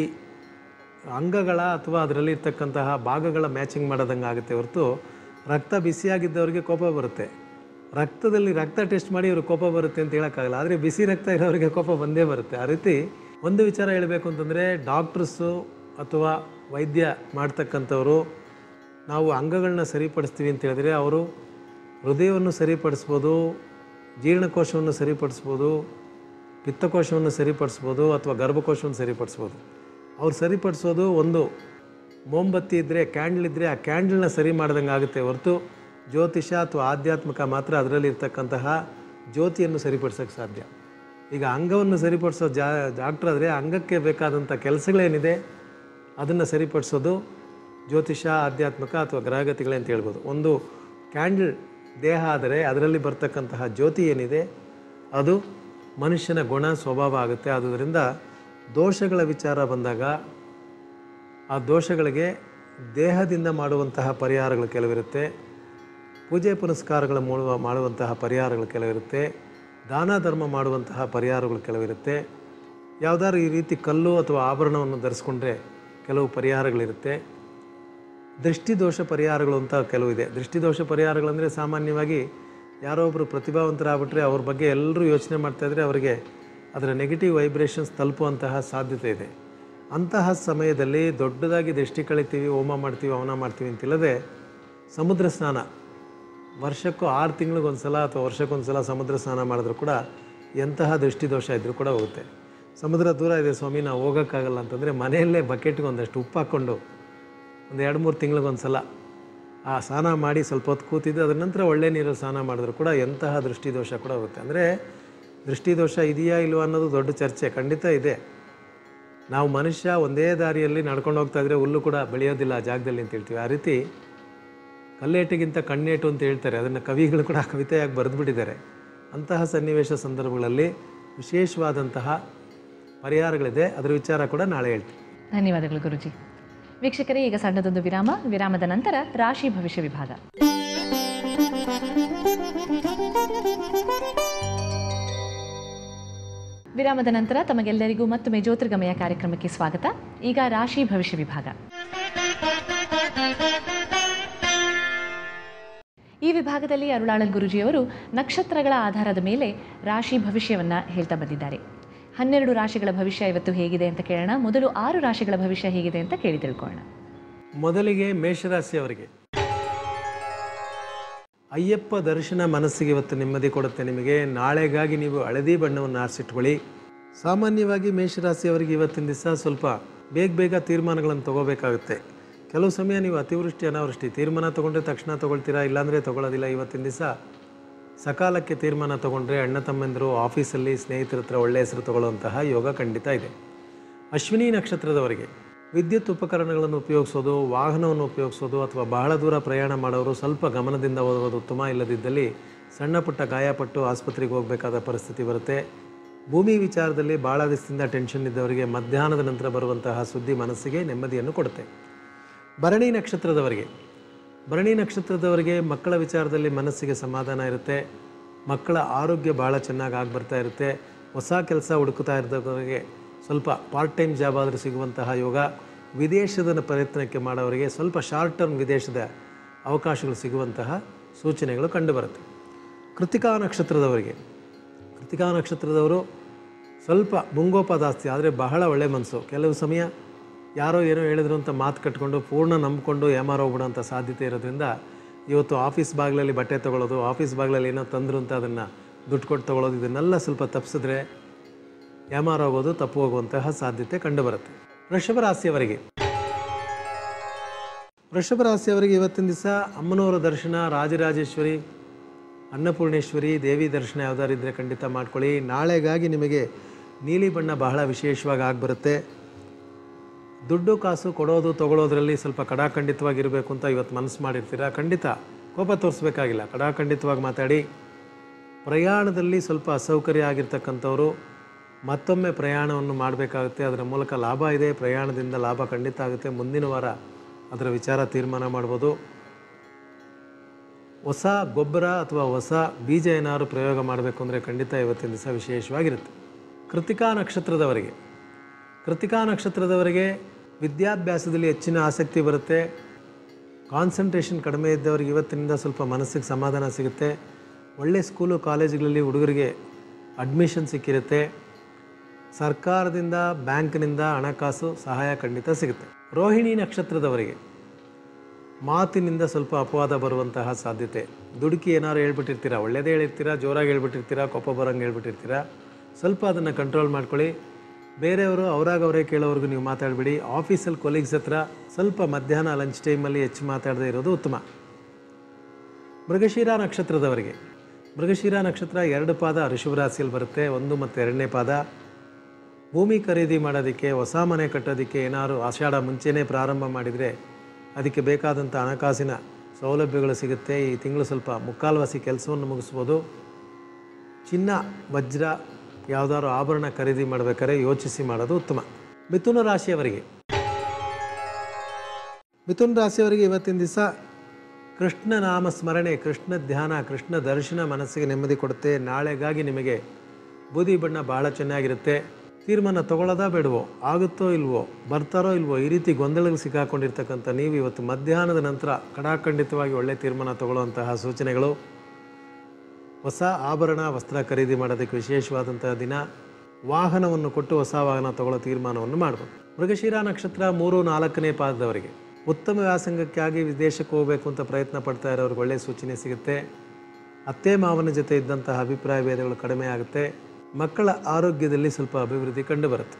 ಅಂಗಗಳ ಅಥವಾ ಅದರಲ್ಲಿ ಇರ್ತಕ್ಕಂತಹ ಭಾಗಗಳ ಮ್ಯಾಚಿಂಗ್ ಮಾಡೋದಂಗೆ ಆಗುತ್ತೆ ಹೊರತು ರಕ್ತ ಬಿಸಿಯಾಗಿದ್ದವರಿಗೆ ಕೋಪ ಬರುತ್ತೆ ರಕ್ತದಲ್ಲಿ ರಕ್ತ ಟೆಸ್ಟ್ ಮಾಡಿ ಇವರು ಕೋಪ ಬರುತ್ತೆ ಅಂತ ಹೇಳೋಕ್ಕಾಗಲ್ಲ ಆದರೆ ಬಿಸಿ ರಕ್ತ ಇರೋರಿಗೆ ಕೋಪ ಬಂದೇ ಬರುತ್ತೆ ಆ ರೀತಿ ಒಂದು ವಿಚಾರ ಹೇಳಬೇಕು ಅಂತಂದರೆ ಡಾಕ್ಟ್ರಸ್ಸು ಅಥವಾ ವೈದ್ಯ ಮಾಡ್ತಕ್ಕಂಥವರು ನಾವು ಅಂಗಗಳನ್ನ ಸರಿಪಡಿಸ್ತೀವಿ ಅಂತ ಹೇಳಿದ್ರೆ ಅವರು ಹೃದಯವನ್ನು ಸರಿಪಡಿಸ್ಬೋದು ಜೀರ್ಣಕೋಶವನ್ನು ಸರಿಪಡಿಸ್ಬೋದು ಪಿತ್ತಕೋಶವನ್ನು ಸರಿಪಡಿಸ್ಬೋದು ಅಥವಾ ಗರ್ಭಕೋಶವನ್ನು ಸರಿಪಡಿಸ್ಬೋದು ಅವ್ರು ಸರಿಪಡಿಸೋದು ಒಂದು ಮೊಂಬತ್ತಿ ಇದ್ದರೆ ಕ್ಯಾಂಡಲ್ ಇದ್ದರೆ ಆ ಕ್ಯಾಂಡಲ್ನ ಸರಿ ಮಾಡ್ದಂಗೆ ಆಗುತ್ತೆ ಹೊರತು ಜ್ಯೋತಿಷ ಅಥವಾ ಆಧ್ಯಾತ್ಮಿಕ ಮಾತ್ರ ಅದರಲ್ಲಿ ಇರ್ತಕ್ಕಂತಹ ಜ್ಯೋತಿಯನ್ನು ಸರಿಪಡಿಸೋಕ್ಕೆ ಸಾಧ್ಯ ಈಗ ಅಂಗವನ್ನು ಸರಿಪಡಿಸೋ ಜಾ ಡಾಕ್ಟ್ರ್ ಆದರೆ ಅಂಗಕ್ಕೆ ಬೇಕಾದಂಥ ಕೆಲಸಗಳೇನಿದೆ ಅದನ್ನು ಸರಿಪಡಿಸೋದು ಜ್ಯೋತಿಷ ಆಧ್ಯಾತ್ಮಿಕ ಅಥವಾ ಗ್ರಹಗತಿಗಳೇ ಅಂತ ಹೇಳ್ಬೋದು ಒಂದು ಕ್ಯಾಂಡಲ್ ದೇಹ ಆದರೆ ಅದರಲ್ಲಿ ಬರ್ತಕ್ಕಂತಹ ಜ್ಯೋತಿ ಏನಿದೆ ಅದು ಮನುಷ್ಯನ ಗುಣ ಸ್ವಭಾವ ಆಗುತ್ತೆ ಆದುದರಿಂದ ದೋಷಗಳ ವಿಚಾರ ಬಂದಾಗ ಆ ದೋಷಗಳಿಗೆ ದೇಹದಿಂದ ಮಾಡುವಂತಹ ಪರಿಹಾರಗಳು ಕೆಲವಿರುತ್ತೆ ಪೂಜೆ ಪುನಸ್ಕಾರಗಳ ಮೂಲ ಮಾಡುವಂತಹ ಪರಿಹಾರಗಳು ಕೆಲವಿರುತ್ತೆ ದಾನ ಧರ್ಮ ಮಾಡುವಂತಹ ಪರಿಹಾರಗಳು ಕೆಲವಿರುತ್ತೆ ಯಾವುದಾದ್ರು ಈ ರೀತಿ ಕಲ್ಲು ಅಥವಾ ಆಭರಣವನ್ನು ಧರಿಸ್ಕೊಂಡ್ರೆ ಕೆಲವು ಪರಿಹಾರಗಳಿರುತ್ತೆ ದೃಷ್ಟಿದೋಷ ಪರಿಹಾರಗಳು ಅಂತ ಕೆಲವಿದೆ ದೃಷ್ಟಿದೋಷ ಪರಿಹಾರಗಳಂದರೆ ಸಾಮಾನ್ಯವಾಗಿ ಯಾರೋ ಒಬ್ಬರು ಪ್ರತಿಭಾವಂತರಾಗ್ಬಿಟ್ರೆ ಅವ್ರ ಬಗ್ಗೆ ಎಲ್ಲರೂ ಯೋಚನೆ ಮಾಡ್ತಾಯಿದ್ರೆ ಅವರಿಗೆ ಅದರ ನೆಗೆಟಿವ್ ವೈಬ್ರೇಷನ್ಸ್ ತಲುಪುವಂತಹ ಸಾಧ್ಯತೆ ಇದೆ ಅಂತಹ ಸಮಯದಲ್ಲಿ ದೊಡ್ಡದಾಗಿ ದೃಷ್ಟಿ ಕಳಿತೀವಿ ಹೋಮ ಮಾಡ್ತೀವಿ ಹವನ ಮಾಡ್ತೀವಿ ಅಂತಿಲ್ಲದೆ ಸಮುದ್ರ ಸ್ನಾನ ವರ್ಷಕ್ಕೂ ಆರು ತಿಂಗಳಿಗೊಂದು ಸಲ ಅಥವಾ ವರ್ಷಕ್ಕೊಂದು ಸಲ ಸಮುದ್ರ ಸ್ನಾನ ಮಾಡಿದ್ರು ಕೂಡ ಎಂತಹ ದೃಷ್ಟಿದೋಷ ಇದ್ದರೂ ಕೂಡ ಹೋಗುತ್ತೆ ಸಮುದ್ರ ದೂರ ಇದೆ ಸ್ವಾಮಿ ನಾವು ಹೋಗೋಕ್ಕಾಗಲ್ಲ ಅಂತಂದರೆ ಮನೆಯಲ್ಲೇ ಬಕೆಟ್ಗೆ ಒಂದಷ್ಟು ಉಪ್ಪು ಹಾಕ್ಕೊಂಡು ಒಂದು ಎರಡು ಮೂರು ತಿಂಗಳಿಗೊಂದು ಸಲ ಆ ಸ್ನಾನ ಮಾಡಿ ಸ್ವಲ್ಪ ಹೊತ್ತು ಕೂತಿದ್ದು ಅದರ ನಂತರ ಒಳ್ಳೆ ನೀರಲ್ಲಿ ಸ್ನಾನ ಮಾಡಿದ್ರು ಕೂಡ ಎಂತಹ ದೃಷ್ಟಿದೋಷ ಕೂಡ ಹೋಗುತ್ತೆ ಅಂದರೆ ದೃಷ್ಟಿದೋಷ ಇದೆಯಾ ಇಲ್ವಾ ಅನ್ನೋದು ದೊಡ್ಡ ಚರ್ಚೆ ಖಂಡಿತ ಇದೆ ನಾವು ಮನುಷ್ಯ ಒಂದೇ ದಾರಿಯಲ್ಲಿ ನಡ್ಕೊಂಡು ಹೋಗ್ತಾ ಇದ್ರೆ ಹುಲ್ಲು ಕೂಡ ಬೆಳೆಯೋದಿಲ್ಲ ಆ ಜಾಗದಲ್ಲಿ ಅಂತ ಹೇಳ್ತೀವಿ ಆ ರೀತಿ ಕಲ್ಲೇಟಿಗಿಂತ ಕಣ್ಣೇಟು ಅಂತ ಹೇಳ್ತಾರೆ ಅದನ್ನು ಕವಿಗಳು ಕೂಡ ಕವಿತೆಯಾಗಿ ಬರೆದುಬಿಟ್ಟಿದ್ದಾರೆ ಅಂತಹ ಸನ್ನಿವೇಶ ಸಂದರ್ಭಗಳಲ್ಲಿ ವಿಶೇಷವಾದಂತಹ ಪರಿಹಾರಗಳಿದೆ ಅದರ ವಿಚಾರ ಕೂಡ ನಾಳೆ ಹೇಳ್ತೀನಿ ಧನ್ಯವಾದಗಳು ಗುರುಜಿ ವೀಕ್ಷಕರೇ ಈಗ ಸಣ್ಣದೊಂದು ವಿರಾಮ ವಿರಾಮದ ನಂತರ ರಾಶಿ ಭವಿಷ್ಯ ವಿಭಾಗ ವಿರಾಮದ ನಂತರ ತಮಗೆಲ್ಲರಿಗೂ ಮತ್ತೊಮ್ಮೆ ಜ್ಯೋತಿರ್ಗಮಯ ಕಾರ್ಯಕ್ರಮಕ್ಕೆ ಸ್ವಾಗತ ಈಗ ರಾಶಿ ಭವಿಷ್ಯ ವಿಭಾಗ ಈ ವಿಭಾಗದಲ್ಲಿ ಅರುಳಾಳಲ್ ಗುರುಜಿಯವರು ನಕ್ಷತ್ರಗಳ ಆಧಾರದ ಮೇಲೆ ರಾಶಿ ಭವಿಷ್ಯವನ್ನ ಹೇಳ್ತಾ ಬಂದಿದ್ದಾರೆ ಹನ್ನೆರಡು ರಾಶಿಗಳ ಭವಿಷ್ಯ ಇವತ್ತು ಹೇಗಿದೆ ಅಂತ ಕೇಳೋಣ ಮೊದಲು ಆರು ರಾಶಿಗಳ ಭವಿಷ್ಯ ಹೇಗಿದೆ ಅಂತ ಕೇಳಿ ತಿಳ್ಕೊಳ್ಳೋಣ ಮೊದಲಿಗೆ ಮೇಷರಾಶಿಯವರಿಗೆ ಅಯ್ಯಪ್ಪ ದರ್ಶನ ಮನಸ್ಸಿಗೆ ಇವತ್ತು ನೆಮ್ಮದಿ ಕೊಡುತ್ತೆ ನಿಮಗೆ ನಾಳೆಗಾಗಿ ನೀವು ಹಳದಿ ಬಣ್ಣವನ್ನು ಆರಿಸಿಟ್ಕೊಳ್ಳಿ ಸಾಮಾನ್ಯವಾಗಿ ಮೇಷರಾಶಿಯವರಿಗೆ ಇವತ್ತಿನ ದಿವಸ ಸ್ವಲ್ಪ ಬೇಗ ಬೇಗ ತೀರ್ಮಾನಗಳನ್ನು ತಗೋಬೇಕಾಗುತ್ತೆ ಕೆಲವು ಸಮಯ ನೀವು ಅತಿವೃಷ್ಟಿ ಅನಾವೃಷ್ಟಿ ತೀರ್ಮಾನ ತೊಗೊಂಡ್ರೆ ತಕ್ಷಣ ತೊಗೊಳ್ತೀರಾ ಇಲ್ಲಾಂದರೆ ತೊಗೊಳ್ಳೋದಿಲ್ಲ ಇವತ್ತಿನ ದಿವಸ ಸಕಾಲಕ್ಕೆ ತೀರ್ಮಾನ ತೊಗೊಂಡ್ರೆ ಅಣ್ಣ ತಮ್ಮಂದಿರು ಆಫೀಸಲ್ಲಿ ಸ್ನೇಹಿತರ ಹತ್ರ ಒಳ್ಳೆಯ ಹೆಸರು ತಗೊಳ್ಳುವಂತಹ ಯೋಗ ಖಂಡಿತ ಇದೆ ಅಶ್ವಿನಿ ನಕ್ಷತ್ರದವರಿಗೆ ವಿದ್ಯುತ್ ಉಪಕರಣಗಳನ್ನು ಉಪಯೋಗಿಸೋದು ವಾಹನವನ್ನು ಉಪಯೋಗಿಸೋದು ಅಥವಾ ಬಹಳ ದೂರ ಪ್ರಯಾಣ ಮಾಡೋರು ಸ್ವಲ್ಪ ಗಮನದಿಂದ ಓದುವುದು ಉತ್ತಮ ಇಲ್ಲದಿದ್ದಲ್ಲಿ ಸಣ್ಣ ಪುಟ್ಟ ಗಾಯಪಟ್ಟು ಆಸ್ಪತ್ರೆಗೆ ಹೋಗಬೇಕಾದ ಪರಿಸ್ಥಿತಿ ಬರುತ್ತೆ ಭೂಮಿ ವಿಚಾರದಲ್ಲಿ ಭಾಳ ದಿವಸದಿಂದ ಟೆನ್ಷನ್ ಇದ್ದವರಿಗೆ ಮಧ್ಯಾಹ್ನದ ನಂತರ ಬರುವಂತಹ ಸುದ್ದಿ ಮನಸ್ಸಿಗೆ ನೆಮ್ಮದಿಯನ್ನು ಕೊಡುತ್ತೆ ಭರಣಿ ನಕ್ಷತ್ರದವರಿಗೆ ಭರಣಿ ನಕ್ಷತ್ರದವರಿಗೆ ಮಕ್ಕಳ ವಿಚಾರದಲ್ಲಿ ಮನಸ್ಸಿಗೆ ಸಮಾಧಾನ ಇರುತ್ತೆ ಮಕ್ಕಳ ಆರೋಗ್ಯ ಭಾಳ ಚೆನ್ನಾಗಿ ಆಗಿ ಬರ್ತಾ ಇರುತ್ತೆ ಹೊಸ ಕೆಲಸ ಹುಡುಕ್ತಾ ಇದ್ದವರಿಗೆ ಸ್ವಲ್ಪ ಪಾರ್ಟ್ ಟೈಮ್ ಜಾಬ್ ಆದರೂ ಸಿಗುವಂತಹ ಯೋಗ ವಿದೇಶದ ಪ್ರಯತ್ನಕ್ಕೆ ಮಾಡೋವರಿಗೆ ಸ್ವಲ್ಪ ಶಾರ್ಟ್ ಟರ್ಮ್ ವಿದೇಶದ ಅವಕಾಶಗಳು ಸಿಗುವಂತಹ ಸೂಚನೆಗಳು ಕಂಡುಬರುತ್ತೆ ಕೃತಿಕಾ ನಕ್ಷತ್ರದವರಿಗೆ ಕೃತಿಕಾ ನಕ್ಷತ್ರದವರು ಸ್ವಲ್ಪ ಮುಂಗೋಪ ಜಾಸ್ತಿ ಆದರೆ ಬಹಳ ಒಳ್ಳೆ ಮನಸ್ಸು ಕೆಲವು ಸಮಯ ಯಾರೋ ಏನೋ ಹೇಳಿದ್ರು ಅಂತ ಮಾತು ಕಟ್ಕೊಂಡು ಪೂರ್ಣ ನಂಬಿಕೊಂಡು ಏಮಾರೋಗ್ಬಿಡೋಂಥ ಸಾಧ್ಯತೆ ಇರೋದ್ರಿಂದ ಇವತ್ತು ಆಫೀಸ್ ಬಾಗಿಲಲ್ಲಿ ಬಟ್ಟೆ ತೊಗೊಳ್ಳೋದು ಆಫೀಸ್ ಬಾಗಿಲಲ್ಲಿ ಏನೋ ತಂದ್ರು ಅಂತ ಅದನ್ನು ದುಡ್ಡು ಕೊಟ್ಟು ತೊಗೊಳ್ಳೋದು ಇದನ್ನೆಲ್ಲ ಸ್ವಲ್ಪ ತಪ್ಪಿಸಿದ್ರೆ ಏಮಾರೋಗೋದು ತಪ್ಪು ಹೋಗುವಂತಹ ಸಾಧ್ಯತೆ ಕಂಡುಬರುತ್ತೆ ವೃಷಭ ರಾಶಿಯವರಿಗೆ ವೃಷಭ ರಾಶಿಯವರಿಗೆ ಇವತ್ತಿನ ದಿವಸ ಅಮ್ಮನವರ ದರ್ಶನ ರಾಜರಾಜೇಶ್ವರಿ ಅನ್ನಪೂರ್ಣೇಶ್ವರಿ ದೇವಿ ದರ್ಶನ ಯಾವುದಾರಿದ್ದರೆ ಖಂಡಿತ ಮಾಡ್ಕೊಳ್ಳಿ ನಾಳೆಗಾಗಿ ನಿಮಗೆ ನೀಲಿ ಬಣ್ಣ ಬಹಳ ವಿಶೇಷವಾಗಿ ಆಗಿಬರುತ್ತೆ ದುಡ್ಡು ಕಾಸು ಕೊಡೋದು ತಗೊಳ್ಳೋದ್ರಲ್ಲಿ ಸ್ವಲ್ಪ ಕಡಾಖಂಡಿತವಾಗಿರಬೇಕು ಅಂತ ಇವತ್ತು ಮನಸ್ಸು ಮಾಡಿರ್ತೀರ ಖಂಡಿತ ಕೋಪ ತೋರಿಸ್ಬೇಕಾಗಿಲ್ಲ ಕಡಾಖಂಡಿತವಾಗಿ ಮಾತಾಡಿ ಪ್ರಯಾಣದಲ್ಲಿ ಸ್ವಲ್ಪ ಅಸೌಕರ್ಯ ಆಗಿರ್ತಕ್ಕಂಥವ್ರು ಮತ್ತೊಮ್ಮೆ ಪ್ರಯಾಣವನ್ನು ಮಾಡಬೇಕಾಗುತ್ತೆ ಅದರ ಮೂಲಕ ಲಾಭ ಇದೆ ಪ್ರಯಾಣದಿಂದ ಲಾಭ ಖಂಡಿತ ಆಗುತ್ತೆ ಮುಂದಿನ ವಾರ ಅದರ ವಿಚಾರ ತೀರ್ಮಾನ ಮಾಡ್ಬೋದು ಹೊಸ ಗೊಬ್ಬರ ಅಥವಾ ಹೊಸ ಬೀಜ ಏನಾದ್ರು ಪ್ರಯೋಗ ಮಾಡಬೇಕು ಅಂದರೆ ಖಂಡಿತ ಇವತ್ತಿನ ದಿವಸ ವಿಶೇಷವಾಗಿರುತ್ತೆ ಕೃತಿಕಾ ನಕ್ಷತ್ರದವರಿಗೆ ಕೃತಿಕಾ ನಕ್ಷತ್ರದವರಿಗೆ ವಿದ್ಯಾಭ್ಯಾಸದಲ್ಲಿ ಹೆಚ್ಚಿನ ಆಸಕ್ತಿ ಬರುತ್ತೆ ಕಾನ್ಸಂಟ್ರೇಷನ್ ಕಡಿಮೆ ಇದ್ದವರಿಗೆ ಇವತ್ತಿನಿಂದ ಸ್ವಲ್ಪ ಮನಸ್ಸಿಗೆ ಸಮಾಧಾನ ಸಿಗುತ್ತೆ ಒಳ್ಳೆ ಸ್ಕೂಲು ಕಾಲೇಜುಗಳಲ್ಲಿ ಹುಡುಗರಿಗೆ ಅಡ್ಮಿಷನ್ ಸಿಕ್ಕಿರುತ್ತೆ ಸರ್ಕಾರದಿಂದ ಬ್ಯಾಂಕ್ನಿಂದ ಹಣಕಾಸು ಸಹಾಯ ಖಂಡಿತ ಸಿಗುತ್ತೆ ರೋಹಿಣಿ ನಕ್ಷತ್ರದವರಿಗೆ ಮಾತಿನಿಂದ ಸ್ವಲ್ಪ ಅಪವಾದ ಬರುವಂತಹ ಸಾಧ್ಯತೆ ದುಡುಕಿ ಏನಾದ್ರು ಹೇಳ್ಬಿಟ್ಟಿರ್ತೀರಾ ಒಳ್ಳೇದೇ ಹೇಳಿರ್ತೀರಾ ಜೋರಾಗಿ ಹೇಳ್ಬಿಟ್ಟಿರ್ತೀರಾ ಕೋಪ ಬರೋಂಗೆ ಹೇಳ್ಬಿಟ್ಟಿರ್ತೀರಾ ಸ್ವಲ್ಪ ಅದನ್ನು ಕಂಟ್ರೋಲ್ ಮಾಡ್ಕೊಳ್ಳಿ ಬೇರೆಯವರು ಅವರಾಗ ಅವರೇ ಕೇಳೋವರೆಗೂ ನೀವು ಮಾತಾಡಬೇಡಿ ಆಫೀಸಲ್ಲಿ ಕೊಲೀಗ್ಸ್ ಹತ್ರ ಸ್ವಲ್ಪ ಮಧ್ಯಾಹ್ನ ಲಂಚ್ ಟೈಮಲ್ಲಿ ಹೆಚ್ಚು ಮಾತಾಡದೇ ಇರೋದು ಉತ್ತಮ ಮೃಗಶಿರ ನಕ್ಷತ್ರದವರಿಗೆ ಮೃಗಶಿರ ನಕ್ಷತ್ರ ಎರಡು ಪಾದ ಋಷಭ ರಾಶಿಯಲ್ಲಿ ಬರುತ್ತೆ ಒಂದು ಮತ್ತು ಎರಡನೇ ಪಾದ ಭೂಮಿ ಖರೀದಿ ಮಾಡೋದಕ್ಕೆ ಹೊಸ ಮನೆ ಕಟ್ಟೋದಕ್ಕೆ ಏನಾದ್ರು ಆಷಾಢ ಮುಂಚೆನೇ ಪ್ರಾರಂಭ ಮಾಡಿದರೆ ಅದಕ್ಕೆ ಬೇಕಾದಂಥ ಹಣಕಾಸಿನ ಸೌಲಭ್ಯಗಳು ಸಿಗುತ್ತೆ ಈ ತಿಂಗಳು ಸ್ವಲ್ಪ ಮುಕ್ಕಾಲ್ವಾಸಿ ಕೆಲಸವನ್ನು ಮುಗಿಸ್ಬೋದು ಚಿನ್ನ ವಜ್ರ ಯಾವುದಾದ್ರು ಆಭರಣ ಖರೀದಿ ಮಾಡಬೇಕಾದ್ರೆ ಯೋಚಿಸಿ ಮಾಡೋದು ಉತ್ತಮ ಮಿಥುನ ರಾಶಿಯವರಿಗೆ ಮಿಥುನ ರಾಶಿಯವರಿಗೆ ಇವತ್ತಿನ ದಿವಸ ಕೃಷ್ಣ ನಾಮ ಸ್ಮರಣೆ ಕೃಷ್ಣ ಧ್ಯಾನ ಕೃಷ್ಣ ದರ್ಶನ ಮನಸ್ಸಿಗೆ ನೆಮ್ಮದಿ ಕೊಡುತ್ತೆ ನಾಳೆಗಾಗಿ ನಿಮಗೆ ಬೂದಿ ಬಣ್ಣ ಬಹಳ ಚೆನ್ನಾಗಿರುತ್ತೆ ತೀರ್ಮಾನ ತಗೊಳ್ಳೋದಾ ಬೇಡವೋ ಆಗುತ್ತೋ ಇಲ್ವೋ ಬರ್ತಾರೋ ಇಲ್ವೋ ಈ ರೀತಿ ಗೊಂದಲಗಳು ಸಿಕ್ಕಾಕೊಂಡಿರ್ತಕ್ಕಂಥ ನೀವು ಇವತ್ತು ಮಧ್ಯಾಹ್ನದ ನಂತರ ಕಡಾಖಂಡಿತವಾಗಿ ಒಳ್ಳೆ ತೀರ್ಮಾನ ತಗೊಳ್ಳುವಂತಹ ಸೂಚನೆಗಳು ಹೊಸ ಆಭರಣ ವಸ್ತ್ರ ಖರೀದಿ ಮಾಡೋದಕ್ಕೆ ವಿಶೇಷವಾದಂತಹ ದಿನ ವಾಹನವನ್ನು ಕೊಟ್ಟು ಹೊಸ ವಾಹನ ತಗೊಳ್ಳೋ ತೀರ್ಮಾನವನ್ನು ಮಾಡ್ಬೋದು ಮೃಗಶಿರ ನಕ್ಷತ್ರ ಮೂರು ನಾಲ್ಕನೇ ಪಾದದವರಿಗೆ ಉತ್ತಮ ವ್ಯಾಸಂಗಕ್ಕಾಗಿ ವಿದೇಶಕ್ಕೆ ಹೋಗಬೇಕು ಅಂತ ಪ್ರಯತ್ನ ಪಡ್ತಾ ಇರೋರಿಗೆ ಒಳ್ಳೆಯ ಸೂಚನೆ ಸಿಗುತ್ತೆ ಅತ್ತೆ ಮಾವನ ಜೊತೆ ಇದ್ದಂತಹ ಅಭಿಪ್ರಾಯ ಭೇದಗಳು ಕಡಿಮೆ ಆಗುತ್ತೆ ಮಕ್ಕಳ ಆರೋಗ್ಯದಲ್ಲಿ ಸ್ವಲ್ಪ ಅಭಿವೃದ್ಧಿ ಕಂಡುಬರುತ್ತೆ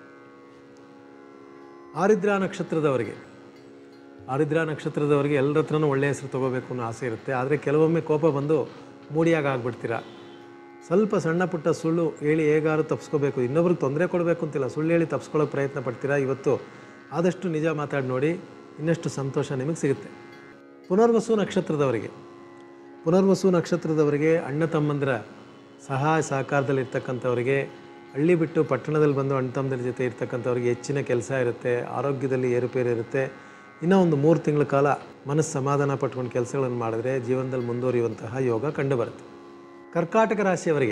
ಆರಿದ್ರಾ ನಕ್ಷತ್ರದವರಿಗೆ ಆರಿದ್ರಾ ನಕ್ಷತ್ರದವರಿಗೆ ಎಲ್ಲರ ಹತ್ರನೂ ಒಳ್ಳೆಯ ಹೆಸರು ತಗೋಬೇಕು ಅನ್ನೋ ಆಸೆ ಇರುತ್ತೆ ಆದರೆ ಕೆಲವೊಮ್ಮೆ ಕೋಪ ಬಂದು ಮೂಡಿಯಾಗಿ ಆಗ್ಬಿಡ್ತೀರಾ ಸ್ವಲ್ಪ ಸಣ್ಣ ಪುಟ್ಟ ಸುಳ್ಳು ಹೇಳಿ ಹೇಗಾರು ತಪ್ಪಿಸ್ಕೋಬೇಕು ಇನ್ನೊಬ್ರಿಗೆ ತೊಂದರೆ ಕೊಡಬೇಕು ಅಂತಿಲ್ಲ ಸುಳ್ಳು ಹೇಳಿ ತಪ್ಪಿಸ್ಕೊಳ್ಳೋಕೆ ಪ್ರಯತ್ನ ಪಡ್ತೀರಾ ಇವತ್ತು ಆದಷ್ಟು ನಿಜ ಮಾತಾಡಿ ನೋಡಿ ಇನ್ನಷ್ಟು ಸಂತೋಷ ನಿಮಗೆ ಸಿಗುತ್ತೆ ಪುನರ್ವಸು ನಕ್ಷತ್ರದವರಿಗೆ ಪುನರ್ವಸು ನಕ್ಷತ್ರದವರಿಗೆ ಅಣ್ಣ ತಮ್ಮಂದಿರ ಸಹಾಯ ಸಹಕಾರದಲ್ಲಿ ಇರ್ತಕ್ಕಂಥವ್ರಿಗೆ ಹಳ್ಳಿ ಬಿಟ್ಟು ಪಟ್ಟಣದಲ್ಲಿ ಬಂದು ಅಣ್ತಮ್ಮದ್ರ ಜೊತೆ ಇರ್ತಕ್ಕಂಥವ್ರಿಗೆ ಹೆಚ್ಚಿನ ಕೆಲಸ ಇರುತ್ತೆ ಆರೋಗ್ಯದಲ್ಲಿ ಏರುಪೇರು ಇರುತ್ತೆ ಇನ್ನೂ ಒಂದು ಮೂರು ತಿಂಗಳ ಕಾಲ ಮನಸ್ಸು ಸಮಾಧಾನ ಪಟ್ಕೊಂಡು ಕೆಲಸಗಳನ್ನು ಮಾಡಿದ್ರೆ ಜೀವನದಲ್ಲಿ ಮುಂದುವರಿಯುವಂತಹ ಯೋಗ ಕಂಡುಬರುತ್ತೆ ಕರ್ಕಾಟಕ ರಾಶಿಯವರಿಗೆ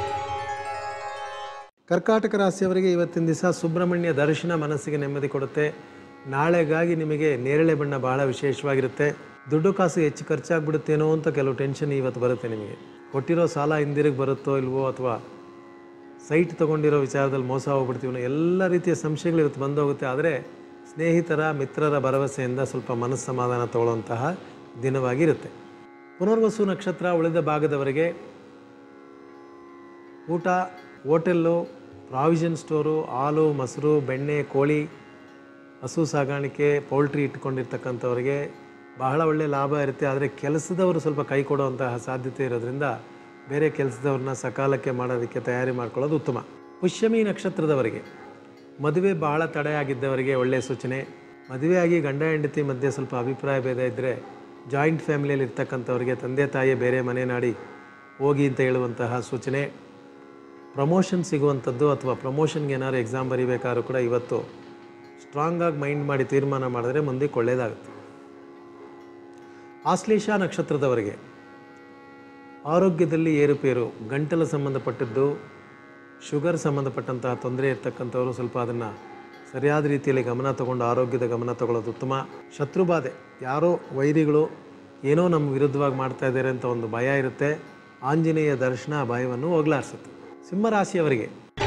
ಕರ್ಕಾಟಕ ರಾಶಿಯವರಿಗೆ ಇವತ್ತಿನ ದಿವಸ ಸುಬ್ರಹ್ಮಣ್ಯ ದರ್ಶನ ಮನಸ್ಸಿಗೆ ನೆಮ್ಮದಿ ಕೊಡುತ್ತೆ ನಾಳೆಗಾಗಿ ನಿಮಗೆ ನೇರಳೆ ಬಣ್ಣ ಬಹಳ ವಿಶೇಷವಾಗಿರುತ್ತೆ ದುಡ್ಡು ಕಾಸು ಹೆಚ್ಚು ಖರ್ಚಾಗ್ಬಿಡುತ್ತೇನೋ ಅಂತ ಕೆಲವು ಟೆನ್ಷನ್ ಇವತ್ತು ಬರುತ್ತೆ ನಿಮಗೆ ಕೊಟ್ಟಿರೋ ಸಾಲ ಹಿಂದಿರುಗಿ ಬರುತ್ತೋ ಇಲ್ವೋ ಅಥವಾ ಸೈಟ್ ತೊಗೊಂಡಿರೋ ವಿಚಾರದಲ್ಲಿ ಮೋಸ ಹೋಗ್ಬಿಡ್ತೀವಿ ಎಲ್ಲ ರೀತಿಯ ಸಂಶಯಗಳು ಇವತ್ತು ಬಂದೋಗುತ್ತೆ ಆದರೆ ಸ್ನೇಹಿತರ ಮಿತ್ರರ ಭರವಸೆಯಿಂದ ಸ್ವಲ್ಪ ಮನಸ್ಸು ಸಮಾಧಾನ ತಗೊಳ್ಳುವಂತಹ ದಿನವಾಗಿರುತ್ತೆ ಪುನರ್ವಸು ನಕ್ಷತ್ರ ಉಳಿದ ಭಾಗದವರೆಗೆ ಊಟ ಹೋಟೆಲ್ಲು ಪ್ರಾವಿಷನ್ ಸ್ಟೋರು ಹಾಲು ಮೊಸರು ಬೆಣ್ಣೆ ಕೋಳಿ ಹಸು ಸಾಗಾಣಿಕೆ ಪೌಲ್ಟ್ರಿ ಇಟ್ಕೊಂಡಿರ್ತಕ್ಕಂಥವ್ರಿಗೆ ಬಹಳ ಒಳ್ಳೆಯ ಲಾಭ ಇರುತ್ತೆ ಆದರೆ ಕೆಲಸದವರು ಸ್ವಲ್ಪ ಕೈ ಕೊಡುವಂತಹ ಸಾಧ್ಯತೆ ಇರೋದ್ರಿಂದ ಬೇರೆ ಕೆಲಸದವ್ರನ್ನ ಸಕಾಲಕ್ಕೆ ಮಾಡೋದಕ್ಕೆ ತಯಾರಿ ಮಾಡ್ಕೊಳ್ಳೋದು ಉತ್ತಮ ಪುಷ್ಯಮಿ ನಕ್ಷತ್ರದವರಿಗೆ ಮದುವೆ ಬಹಳ ತಡೆಯಾಗಿದ್ದವರಿಗೆ ಒಳ್ಳೆಯ ಸೂಚನೆ ಮದುವೆಯಾಗಿ ಗಂಡ ಹೆಂಡತಿ ಮಧ್ಯೆ ಸ್ವಲ್ಪ ಅಭಿಪ್ರಾಯ ಭೇದ ಇದ್ದರೆ ಜಾಯಿಂಟ್ ಫ್ಯಾಮಿಲಿಯಲ್ಲಿ ಇರ್ತಕ್ಕಂಥವ್ರಿಗೆ ತಂದೆ ತಾಯಿ ಬೇರೆ ಮನೆ ನಾಡಿ ಹೋಗಿ ಅಂತ ಹೇಳುವಂತಹ ಸೂಚನೆ ಪ್ರಮೋಷನ್ ಸಿಗುವಂಥದ್ದು ಅಥವಾ ಪ್ರಮೋಷನ್ಗೆ ಏನಾದ್ರು ಎಕ್ಸಾಮ್ ಬರೀಬೇಕಾದ್ರೂ ಕೂಡ ಇವತ್ತು ಸ್ಟ್ರಾಂಗಾಗಿ ಮೈಂಡ್ ಮಾಡಿ ತೀರ್ಮಾನ ಮಾಡಿದ್ರೆ ಮುಂದಕ್ಕೆ ಒಳ್ಳೆಯದಾಗುತ್ತೆ ಆಶ್ಲೇಷ ನಕ್ಷತ್ರದವರಿಗೆ ಆರೋಗ್ಯದಲ್ಲಿ ಏರುಪೇರು ಗಂಟಲು ಸಂಬಂಧಪಟ್ಟದ್ದು ಶುಗರ್ ಸಂಬಂಧಪಟ್ಟಂತಹ ತೊಂದರೆ ಇರ್ತಕ್ಕಂಥವರು ಸ್ವಲ್ಪ ಅದನ್ನು ಸರಿಯಾದ ರೀತಿಯಲ್ಲಿ ಗಮನ ತಗೊಂಡು ಆರೋಗ್ಯದ ಗಮನ ತಗೊಳ್ಳೋದು ಉತ್ತಮ ಶತ್ರುಬಾಧೆ ಯಾರೋ ವೈರಿಗಳು ಏನೋ ನಮ್ಮ ವಿರುದ್ಧವಾಗಿ ಮಾಡ್ತಾ ಇದ್ದಾರೆ ಅಂತ ಒಂದು ಭಯ ಇರುತ್ತೆ ಆಂಜನೇಯ ದರ್ಶನ ಆ ಭಯವನ್ನು ಹೋಗ್ಲಾಡಿಸುತ್ತೆ ಸಿಂಹರಾಶಿಯವರಿಗೆ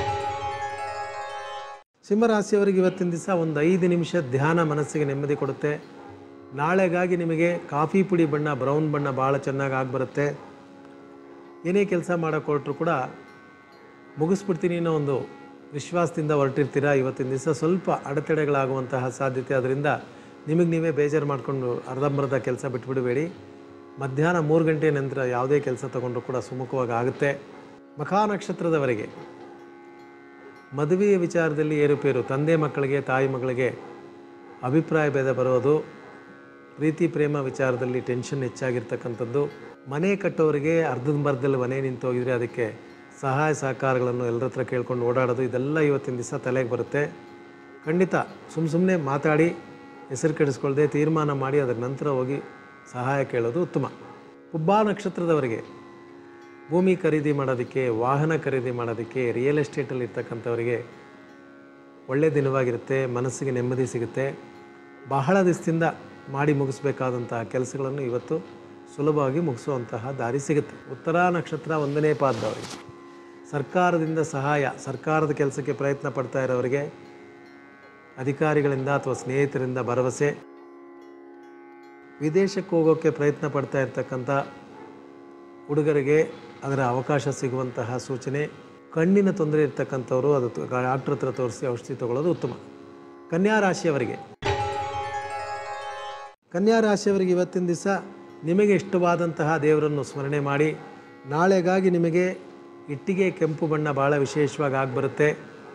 ಸಿಂಹರಾಶಿಯವರಿಗೆ ಇವತ್ತಿನ ದಿವಸ ಒಂದು ಐದು ನಿಮಿಷ ಧ್ಯಾನ ಮನಸ್ಸಿಗೆ ನೆಮ್ಮದಿ ಕೊಡುತ್ತೆ ನಾಳೆಗಾಗಿ ನಿಮಗೆ ಕಾಫಿ ಪುಡಿ ಬಣ್ಣ ಬ್ರೌನ್ ಬಣ್ಣ ಭಾಳ ಚೆನ್ನಾಗಿ ಆಗಿಬರುತ್ತೆ ಏನೇ ಕೆಲಸ ಮಾಡೋಕೆ ಹೊರಟ್ರು ಕೂಡ ಮುಗಿಸ್ಬಿಡ್ತೀನಿ ಅನ್ನೋ ಒಂದು ವಿಶ್ವಾಸದಿಂದ ಹೊರಟಿರ್ತೀರ ಇವತ್ತಿನ ದಿವಸ ಸ್ವಲ್ಪ ಅಡೆತಡೆಗಳಾಗುವಂತಹ ಸಾಧ್ಯತೆ ಅದರಿಂದ ನಿಮಗೆ ನೀವೇ ಬೇಜಾರು ಮಾಡಿಕೊಂಡು ಅರ್ಧಂಬರ್ಧ ಕೆಲಸ ಬಿಟ್ಬಿಡಬೇಡಿ ಮಧ್ಯಾಹ್ನ ಮೂರು ಗಂಟೆ ನಂತರ ಯಾವುದೇ ಕೆಲಸ ತಗೊಂಡ್ರು ಕೂಡ ಸುಮುಖವಾಗಿ ಆಗುತ್ತೆ ಮಖಾ ನಕ್ಷತ್ರದವರೆಗೆ ಮದುವೆಯ ವಿಚಾರದಲ್ಲಿ ಏರುಪೇರು ತಂದೆ ಮಕ್ಕಳಿಗೆ ತಾಯಿ ಮಗಳಿಗೆ ಅಭಿಪ್ರಾಯ ಭೇದ ಬರೋದು ಪ್ರೀತಿ ಪ್ರೇಮ ವಿಚಾರದಲ್ಲಿ ಟೆನ್ಷನ್ ಹೆಚ್ಚಾಗಿರ್ತಕ್ಕಂಥದ್ದು ಮನೆ ಕಟ್ಟೋರಿಗೆ ಅರ್ಧಂಬರ್ಧದಲ್ಲಿ ಮನೆ ನಿಂತು ಹೋಗಿದ್ರೆ ಅದಕ್ಕೆ ಸಹಾಯ ಸಹಕಾರಗಳನ್ನು ಎಲ್ಲರ ಹತ್ರ ಕೇಳ್ಕೊಂಡು ಓಡಾಡೋದು ಇದೆಲ್ಲ ಇವತ್ತಿನ ದಿವಸ ತಲೆಗೆ ಬರುತ್ತೆ ಖಂಡಿತ ಸುಮ್ಮ ಸುಮ್ಮನೆ ಮಾತಾಡಿ ಹೆಸರು ಕೆಡಿಸ್ಕೊಳ್ದೆ ತೀರ್ಮಾನ ಮಾಡಿ ಅದರ ನಂತರ ಹೋಗಿ ಸಹಾಯ ಕೇಳೋದು ಉತ್ತಮ ಹುಬ್ಬಾ ನಕ್ಷತ್ರದವರಿಗೆ ಭೂಮಿ ಖರೀದಿ ಮಾಡೋದಕ್ಕೆ ವಾಹನ ಖರೀದಿ ಮಾಡೋದಕ್ಕೆ ರಿಯಲ್ ಎಸ್ಟೇಟಲ್ಲಿ ಇರ್ತಕ್ಕಂಥವರಿಗೆ ಒಳ್ಳೆಯ ದಿನವಾಗಿರುತ್ತೆ ಮನಸ್ಸಿಗೆ ನೆಮ್ಮದಿ ಸಿಗುತ್ತೆ ಬಹಳ ದಿವಸದಿಂದ ಮಾಡಿ ಮುಗಿಸ್ಬೇಕಾದಂತಹ ಕೆಲಸಗಳನ್ನು ಇವತ್ತು ಸುಲಭವಾಗಿ ಮುಗಿಸುವಂತಹ ದಾರಿ ಸಿಗುತ್ತೆ ಉತ್ತರ ನಕ್ಷತ್ರ ಒಂದನೇ ಪಾದದವರಿಗೆ ಸರ್ಕಾರದಿಂದ ಸಹಾಯ ಸರ್ಕಾರದ ಕೆಲಸಕ್ಕೆ ಪ್ರಯತ್ನ ಪಡ್ತಾ ಇರೋರಿಗೆ ಅಧಿಕಾರಿಗಳಿಂದ ಅಥವಾ ಸ್ನೇಹಿತರಿಂದ ಭರವಸೆ ವಿದೇಶಕ್ಕೆ ಹೋಗೋಕ್ಕೆ ಪ್ರಯತ್ನ ಪಡ್ತಾ ಇರ್ತಕ್ಕಂಥ ಹುಡುಗರಿಗೆ ಅದರ ಅವಕಾಶ ಸಿಗುವಂತಹ ಸೂಚನೆ ಕಣ್ಣಿನ ತೊಂದರೆ ಇರ್ತಕ್ಕಂಥವ್ರು ಅದು ತ- ಡಾಕ್ಟ್ರ್ ಹತ್ರ ತೋರಿಸಿ ಔಷಧಿ ತಗೊಳ್ಳೋದು ಉತ್ತಮ ಕನ್ಯಾ ರಾಶಿಯವರಿಗೆ ಕನ್ಯಾ ರಾಶಿಯವರಿಗೆ ಇವತ್ತಿನ ದಿವಸ ನಿಮಗೆ ಇಷ್ಟವಾದಂತಹ ದೇವರನ್ನು ಸ್ಮರಣೆ ಮಾಡಿ ನಾಳೆಗಾಗಿ ನಿಮಗೆ ಇಟ್ಟಿಗೆ ಕೆಂಪು ಬಣ್ಣ ಭಾಳ ವಿಶೇಷವಾಗಿ ಆಗಿಬರುತ್ತೆ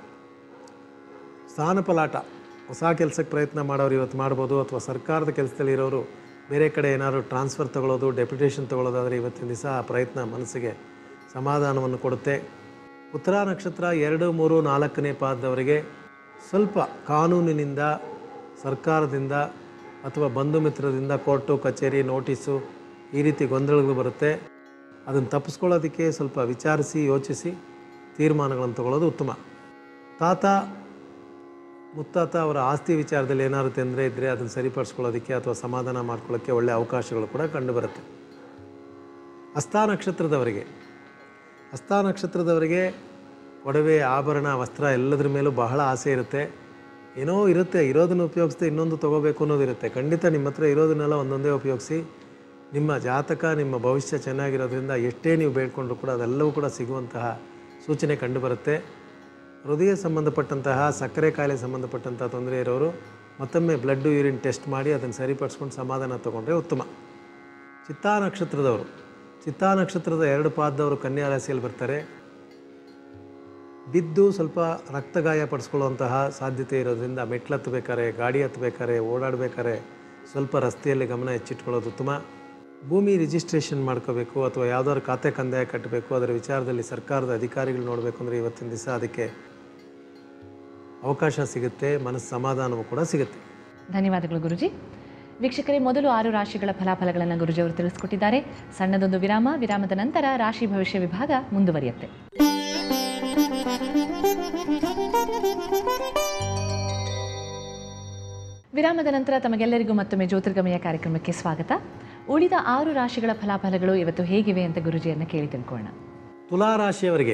ಸ್ಥಾನಪಲಾಟ ಹೊಸ ಕೆಲಸಕ್ಕೆ ಪ್ರಯತ್ನ ಮಾಡೋರು ಇವತ್ತು ಮಾಡ್ಬೋದು ಅಥವಾ ಸರ್ಕಾರದ ಕೆಲಸದಲ್ಲಿ ಇರೋರು ಬೇರೆ ಕಡೆ ಏನಾದ್ರು ಟ್ರಾನ್ಸ್ಫರ್ ತಗೊಳ್ಳೋದು ಡೆಪ್ಯುಟೇಷನ್ ತಗೊಳ್ಳೋದಾದರೆ ಇವತ್ತಿನ ದಿವಸ ಆ ಪ್ರಯತ್ನ ಮನಸ್ಸಿಗೆ ಸಮಾಧಾನವನ್ನು ಕೊಡುತ್ತೆ ಉತ್ತರ ನಕ್ಷತ್ರ ಎರಡು ಮೂರು ನಾಲ್ಕನೇ ಪಾದದವರಿಗೆ ಸ್ವಲ್ಪ ಕಾನೂನಿನಿಂದ ಸರ್ಕಾರದಿಂದ ಅಥವಾ ಬಂಧು ಮಿತ್ರರಿಂದ ಕೋರ್ಟು ಕಚೇರಿ ನೋಟಿಸು ಈ ರೀತಿ ಗೊಂದಲಗಳು ಬರುತ್ತೆ ಅದನ್ನು ತಪ್ಪಿಸ್ಕೊಳ್ಳೋದಕ್ಕೆ ಸ್ವಲ್ಪ ವಿಚಾರಿಸಿ ಯೋಚಿಸಿ ತೀರ್ಮಾನಗಳನ್ನು ತಗೊಳ್ಳೋದು ಉತ್ತಮ ತಾತ ಮುತ್ತಾತ ಅವರ ಆಸ್ತಿ ವಿಚಾರದಲ್ಲಿ ಏನಾದ್ರು ತೊಂದರೆ ಇದ್ದರೆ ಅದನ್ನು ಸರಿಪಡಿಸ್ಕೊಳ್ಳೋದಕ್ಕೆ ಅಥವಾ ಸಮಾಧಾನ ಮಾಡ್ಕೊಳ್ಳೋಕ್ಕೆ ಒಳ್ಳೆಯ ಅವಕಾಶಗಳು ಕೂಡ ಕಂಡುಬರುತ್ತೆ ಹಸ್ತ ನಕ್ಷತ್ರದವರಿಗೆ ಹಸ್ತ ನಕ್ಷತ್ರದವರಿಗೆ ಒಡವೆ ಆಭರಣ ವಸ್ತ್ರ ಎಲ್ಲದರ ಮೇಲೂ ಬಹಳ ಆಸೆ ಇರುತ್ತೆ ಏನೋ ಇರುತ್ತೆ ಇರೋದನ್ನು ಉಪಯೋಗಿಸ್ದೆ ಇನ್ನೊಂದು ತೊಗೋಬೇಕು ಅನ್ನೋದಿರುತ್ತೆ ಖಂಡಿತ ನಿಮ್ಮ ಹತ್ರ ಇರೋದನ್ನೆಲ್ಲ ಒಂದೊಂದೇ ಉಪಯೋಗಿಸಿ ನಿಮ್ಮ ಜಾತಕ ನಿಮ್ಮ ಭವಿಷ್ಯ ಚೆನ್ನಾಗಿರೋದ್ರಿಂದ ಎಷ್ಟೇ ನೀವು ಬೇಡ್ಕೊಂಡ್ರು ಕೂಡ ಅದೆಲ್ಲವೂ ಕೂಡ ಸಿಗುವಂತಹ ಸೂಚನೆ ಕಂಡುಬರುತ್ತೆ ಹೃದಯ ಸಂಬಂಧಪಟ್ಟಂತಹ ಸಕ್ಕರೆ ಕಾಯಿಲೆ ಸಂಬಂಧಪಟ್ಟಂತಹ ತೊಂದರೆ ಇರೋರು ಮತ್ತೊಮ್ಮೆ ಬ್ಲಡ್ಡು ಯೂರಿನ್ ಟೆಸ್ಟ್ ಮಾಡಿ ಅದನ್ನು ಸರಿಪಡಿಸ್ಕೊಂಡು ಸಮಾಧಾನ ತಗೊಂಡ್ರೆ ಉತ್ತಮ ಚಿತ್ತಾ ನಕ್ಷತ್ರದವರು ಚಿತ್ತಾ ನಕ್ಷತ್ರದ ಎರಡು ಪಾದದವರು ಕನ್ಯಾ ರಾಶಿಯಲ್ಲಿ ಬರ್ತಾರೆ ಬಿದ್ದು ಸ್ವಲ್ಪ ರಕ್ತಗಾಯ ಪಡಿಸ್ಕೊಳ್ಳುವಂತಹ ಸಾಧ್ಯತೆ ಇರೋದ್ರಿಂದ ಮೆಟ್ಲು ಹತ್ತಬೇಕಾರೆ ಗಾಡಿ ಹತ್ತಬೇಕಾರೆ ಓಡಾಡಬೇಕಾರೆ ಸ್ವಲ್ಪ ರಸ್ತೆಯಲ್ಲಿ ಗಮನ ಹೆಚ್ಚಿಟ್ಕೊಳ್ಳೋದು ಉತ್ತಮ ಭೂಮಿ ರಿಜಿಸ್ಟ್ರೇಷನ್ ಮಾಡ್ಕೋಬೇಕು ಅಥವಾ ಯಾವುದಾದ್ರು ಖಾತೆ ಕಂದಾಯ ಕಟ್ಟಬೇಕು ಅದರ ವಿಚಾರದಲ್ಲಿ ಸರ್ಕಾರದ ಅಧಿಕಾರಿಗಳು ನೋಡಬೇಕು ಅಂದರೆ ಇವತ್ತಿನ ದಿವಸ ಅದಕ್ಕೆ ಅವಕಾಶ ಸಿಗುತ್ತೆ ಮನಸ್ಸು ಸಮಾಧಾನವೂ ಕೂಡ ಸಿಗುತ್ತೆ ಧನ್ಯವಾದಗಳು ಗುರುಜಿ ವೀಕ್ಷಕರೇ ಮೊದಲು ಆರು ರಾಶಿಗಳ ಫಲಾಫಲಗಳನ್ನು ಗುರುಜಿ ಅವರು ತಿಳಿಸ್ಕೊಟ್ಟಿದ್ದಾರೆ ಸಣ್ಣದೊಂದು ವಿರಾಮ ವಿರಾಮದ ನಂತರ ರಾಶಿ ಭವಿಷ್ಯ ವಿಭಾಗ ಮುಂದುವರಿಯುತ್ತೆ ವಿರಾಮದ ನಂತರ ತಮಗೆಲ್ಲರಿಗೂ ಮತ್ತೊಮ್ಮೆ ಜ್ಯೋತಿರ್ಗಮಯ ಕಾರ್ಯಕ್ರಮಕ್ಕೆ ಸ್ವಾಗತ ಉಳಿದ ಆರು ರಾಶಿಗಳ ಫಲಾಫಲಗಳು ಇವತ್ತು ಹೇಗಿವೆ ಅಂತ ಗುರುಜಿಯನ್ನು ಕೇಳಿ ತಿಳ್ಕೊಳ್ಳೋಣ ತುಲಾ ರಾಶಿಯವರಿಗೆ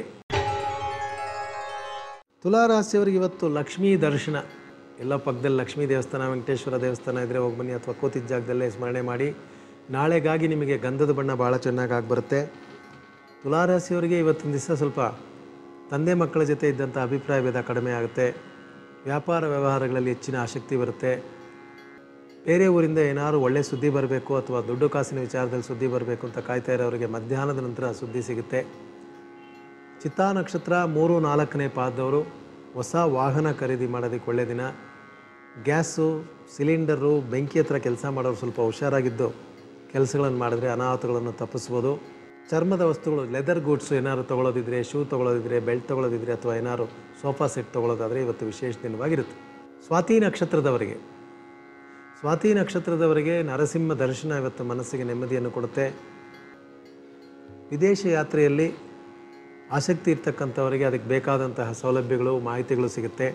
ತುಲಾ ರಾಶಿಯವರಿಗೆ ಇವತ್ತು ಲಕ್ಷ್ಮೀ ದರ್ಶನ ಎಲ್ಲ ಪಕ್ಕದಲ್ಲಿ ಲಕ್ಷ್ಮೀ ದೇವಸ್ಥಾನ ವೆಂಕಟೇಶ್ವರ ದೇವಸ್ಥಾನ ಇದ್ದರೆ ಹೋಗಿ ಬನ್ನಿ ಅಥವಾ ಕೂತಿದ್ದ ಜಾಗದಲ್ಲೇ ಸ್ಮರಣೆ ಮಾಡಿ ನಾಳೆಗಾಗಿ ನಿಮಗೆ ಗಂಧದ ಬಣ್ಣ ಭಾಳ ಚೆನ್ನಾಗಿ ಆಗಿಬರುತ್ತೆ ತುಲಾ ರಾಶಿಯವರಿಗೆ ಇವತ್ತಿನ ದಿವಸ ಸ್ವಲ್ಪ ತಂದೆ ಮಕ್ಕಳ ಜೊತೆ ಇದ್ದಂಥ ಅಭಿಪ್ರಾಯ ಭೇದ ಕಡಿಮೆ ಆಗುತ್ತೆ ವ್ಯಾಪಾರ ವ್ಯವಹಾರಗಳಲ್ಲಿ ಹೆಚ್ಚಿನ ಆಸಕ್ತಿ ಬರುತ್ತೆ ಬೇರೆ ಊರಿಂದ ಏನಾದ್ರು ಒಳ್ಳೆ ಸುದ್ದಿ ಬರಬೇಕು ಅಥವಾ ದುಡ್ಡು ಕಾಸಿನ ವಿಚಾರದಲ್ಲಿ ಸುದ್ದಿ ಬರಬೇಕು ಅಂತ ಕಾಯ್ತಾ ಇರೋರಿಗೆ ಮಧ್ಯಾಹ್ನದ ನಂತರ ಸುದ್ದಿ ಸಿಗುತ್ತೆ ಚಿತ್ತಾ ನಕ್ಷತ್ರ ಮೂರು ನಾಲ್ಕನೇ ಪಾದದವರು ಹೊಸ ವಾಹನ ಖರೀದಿ ಮಾಡೋದಕ್ಕೆ ಒಳ್ಳೆಯ ದಿನ ಗ್ಯಾಸು ಸಿಲಿಂಡರು ಬೆಂಕಿ ಹತ್ರ ಕೆಲಸ ಮಾಡೋರು ಸ್ವಲ್ಪ ಹುಷಾರಾಗಿದ್ದು ಕೆಲಸಗಳನ್ನು ಮಾಡಿದ್ರೆ ಅನಾಹುತಗಳನ್ನು ತಪ್ಪಿಸ್ಬೋದು ಚರ್ಮದ ವಸ್ತುಗಳು ಲೆದರ್ ಗೂಡ್ಸು ಏನಾದ್ರು ತೊಗೊಳೋದಿದ್ರೆ ಶೂ ತೊಗೊಳೋದಿದ್ರೆ ಬೆಲ್ಟ್ ತೊಗೊಳೋದಿದ್ರೆ ಅಥವಾ ಏನಾದ್ರು ಸೋಫಾ ಸೆಟ್ ತೊಗೊಳೋದಾದರೆ ಇವತ್ತು ವಿಶೇಷ ದಿನವಾಗಿರುತ್ತೆ ಸ್ವಾತಿ ನಕ್ಷತ್ರದವರಿಗೆ ಸ್ವಾತಿ ನಕ್ಷತ್ರದವರಿಗೆ ನರಸಿಂಹ ದರ್ಶನ ಇವತ್ತು ಮನಸ್ಸಿಗೆ ನೆಮ್ಮದಿಯನ್ನು ಕೊಡುತ್ತೆ ವಿದೇಶ ಯಾತ್ರೆಯಲ್ಲಿ ಆಸಕ್ತಿ ಇರ್ತಕ್ಕಂಥವರಿಗೆ ಅದಕ್ಕೆ ಬೇಕಾದಂತಹ ಸೌಲಭ್ಯಗಳು ಮಾಹಿತಿಗಳು ಸಿಗುತ್ತೆ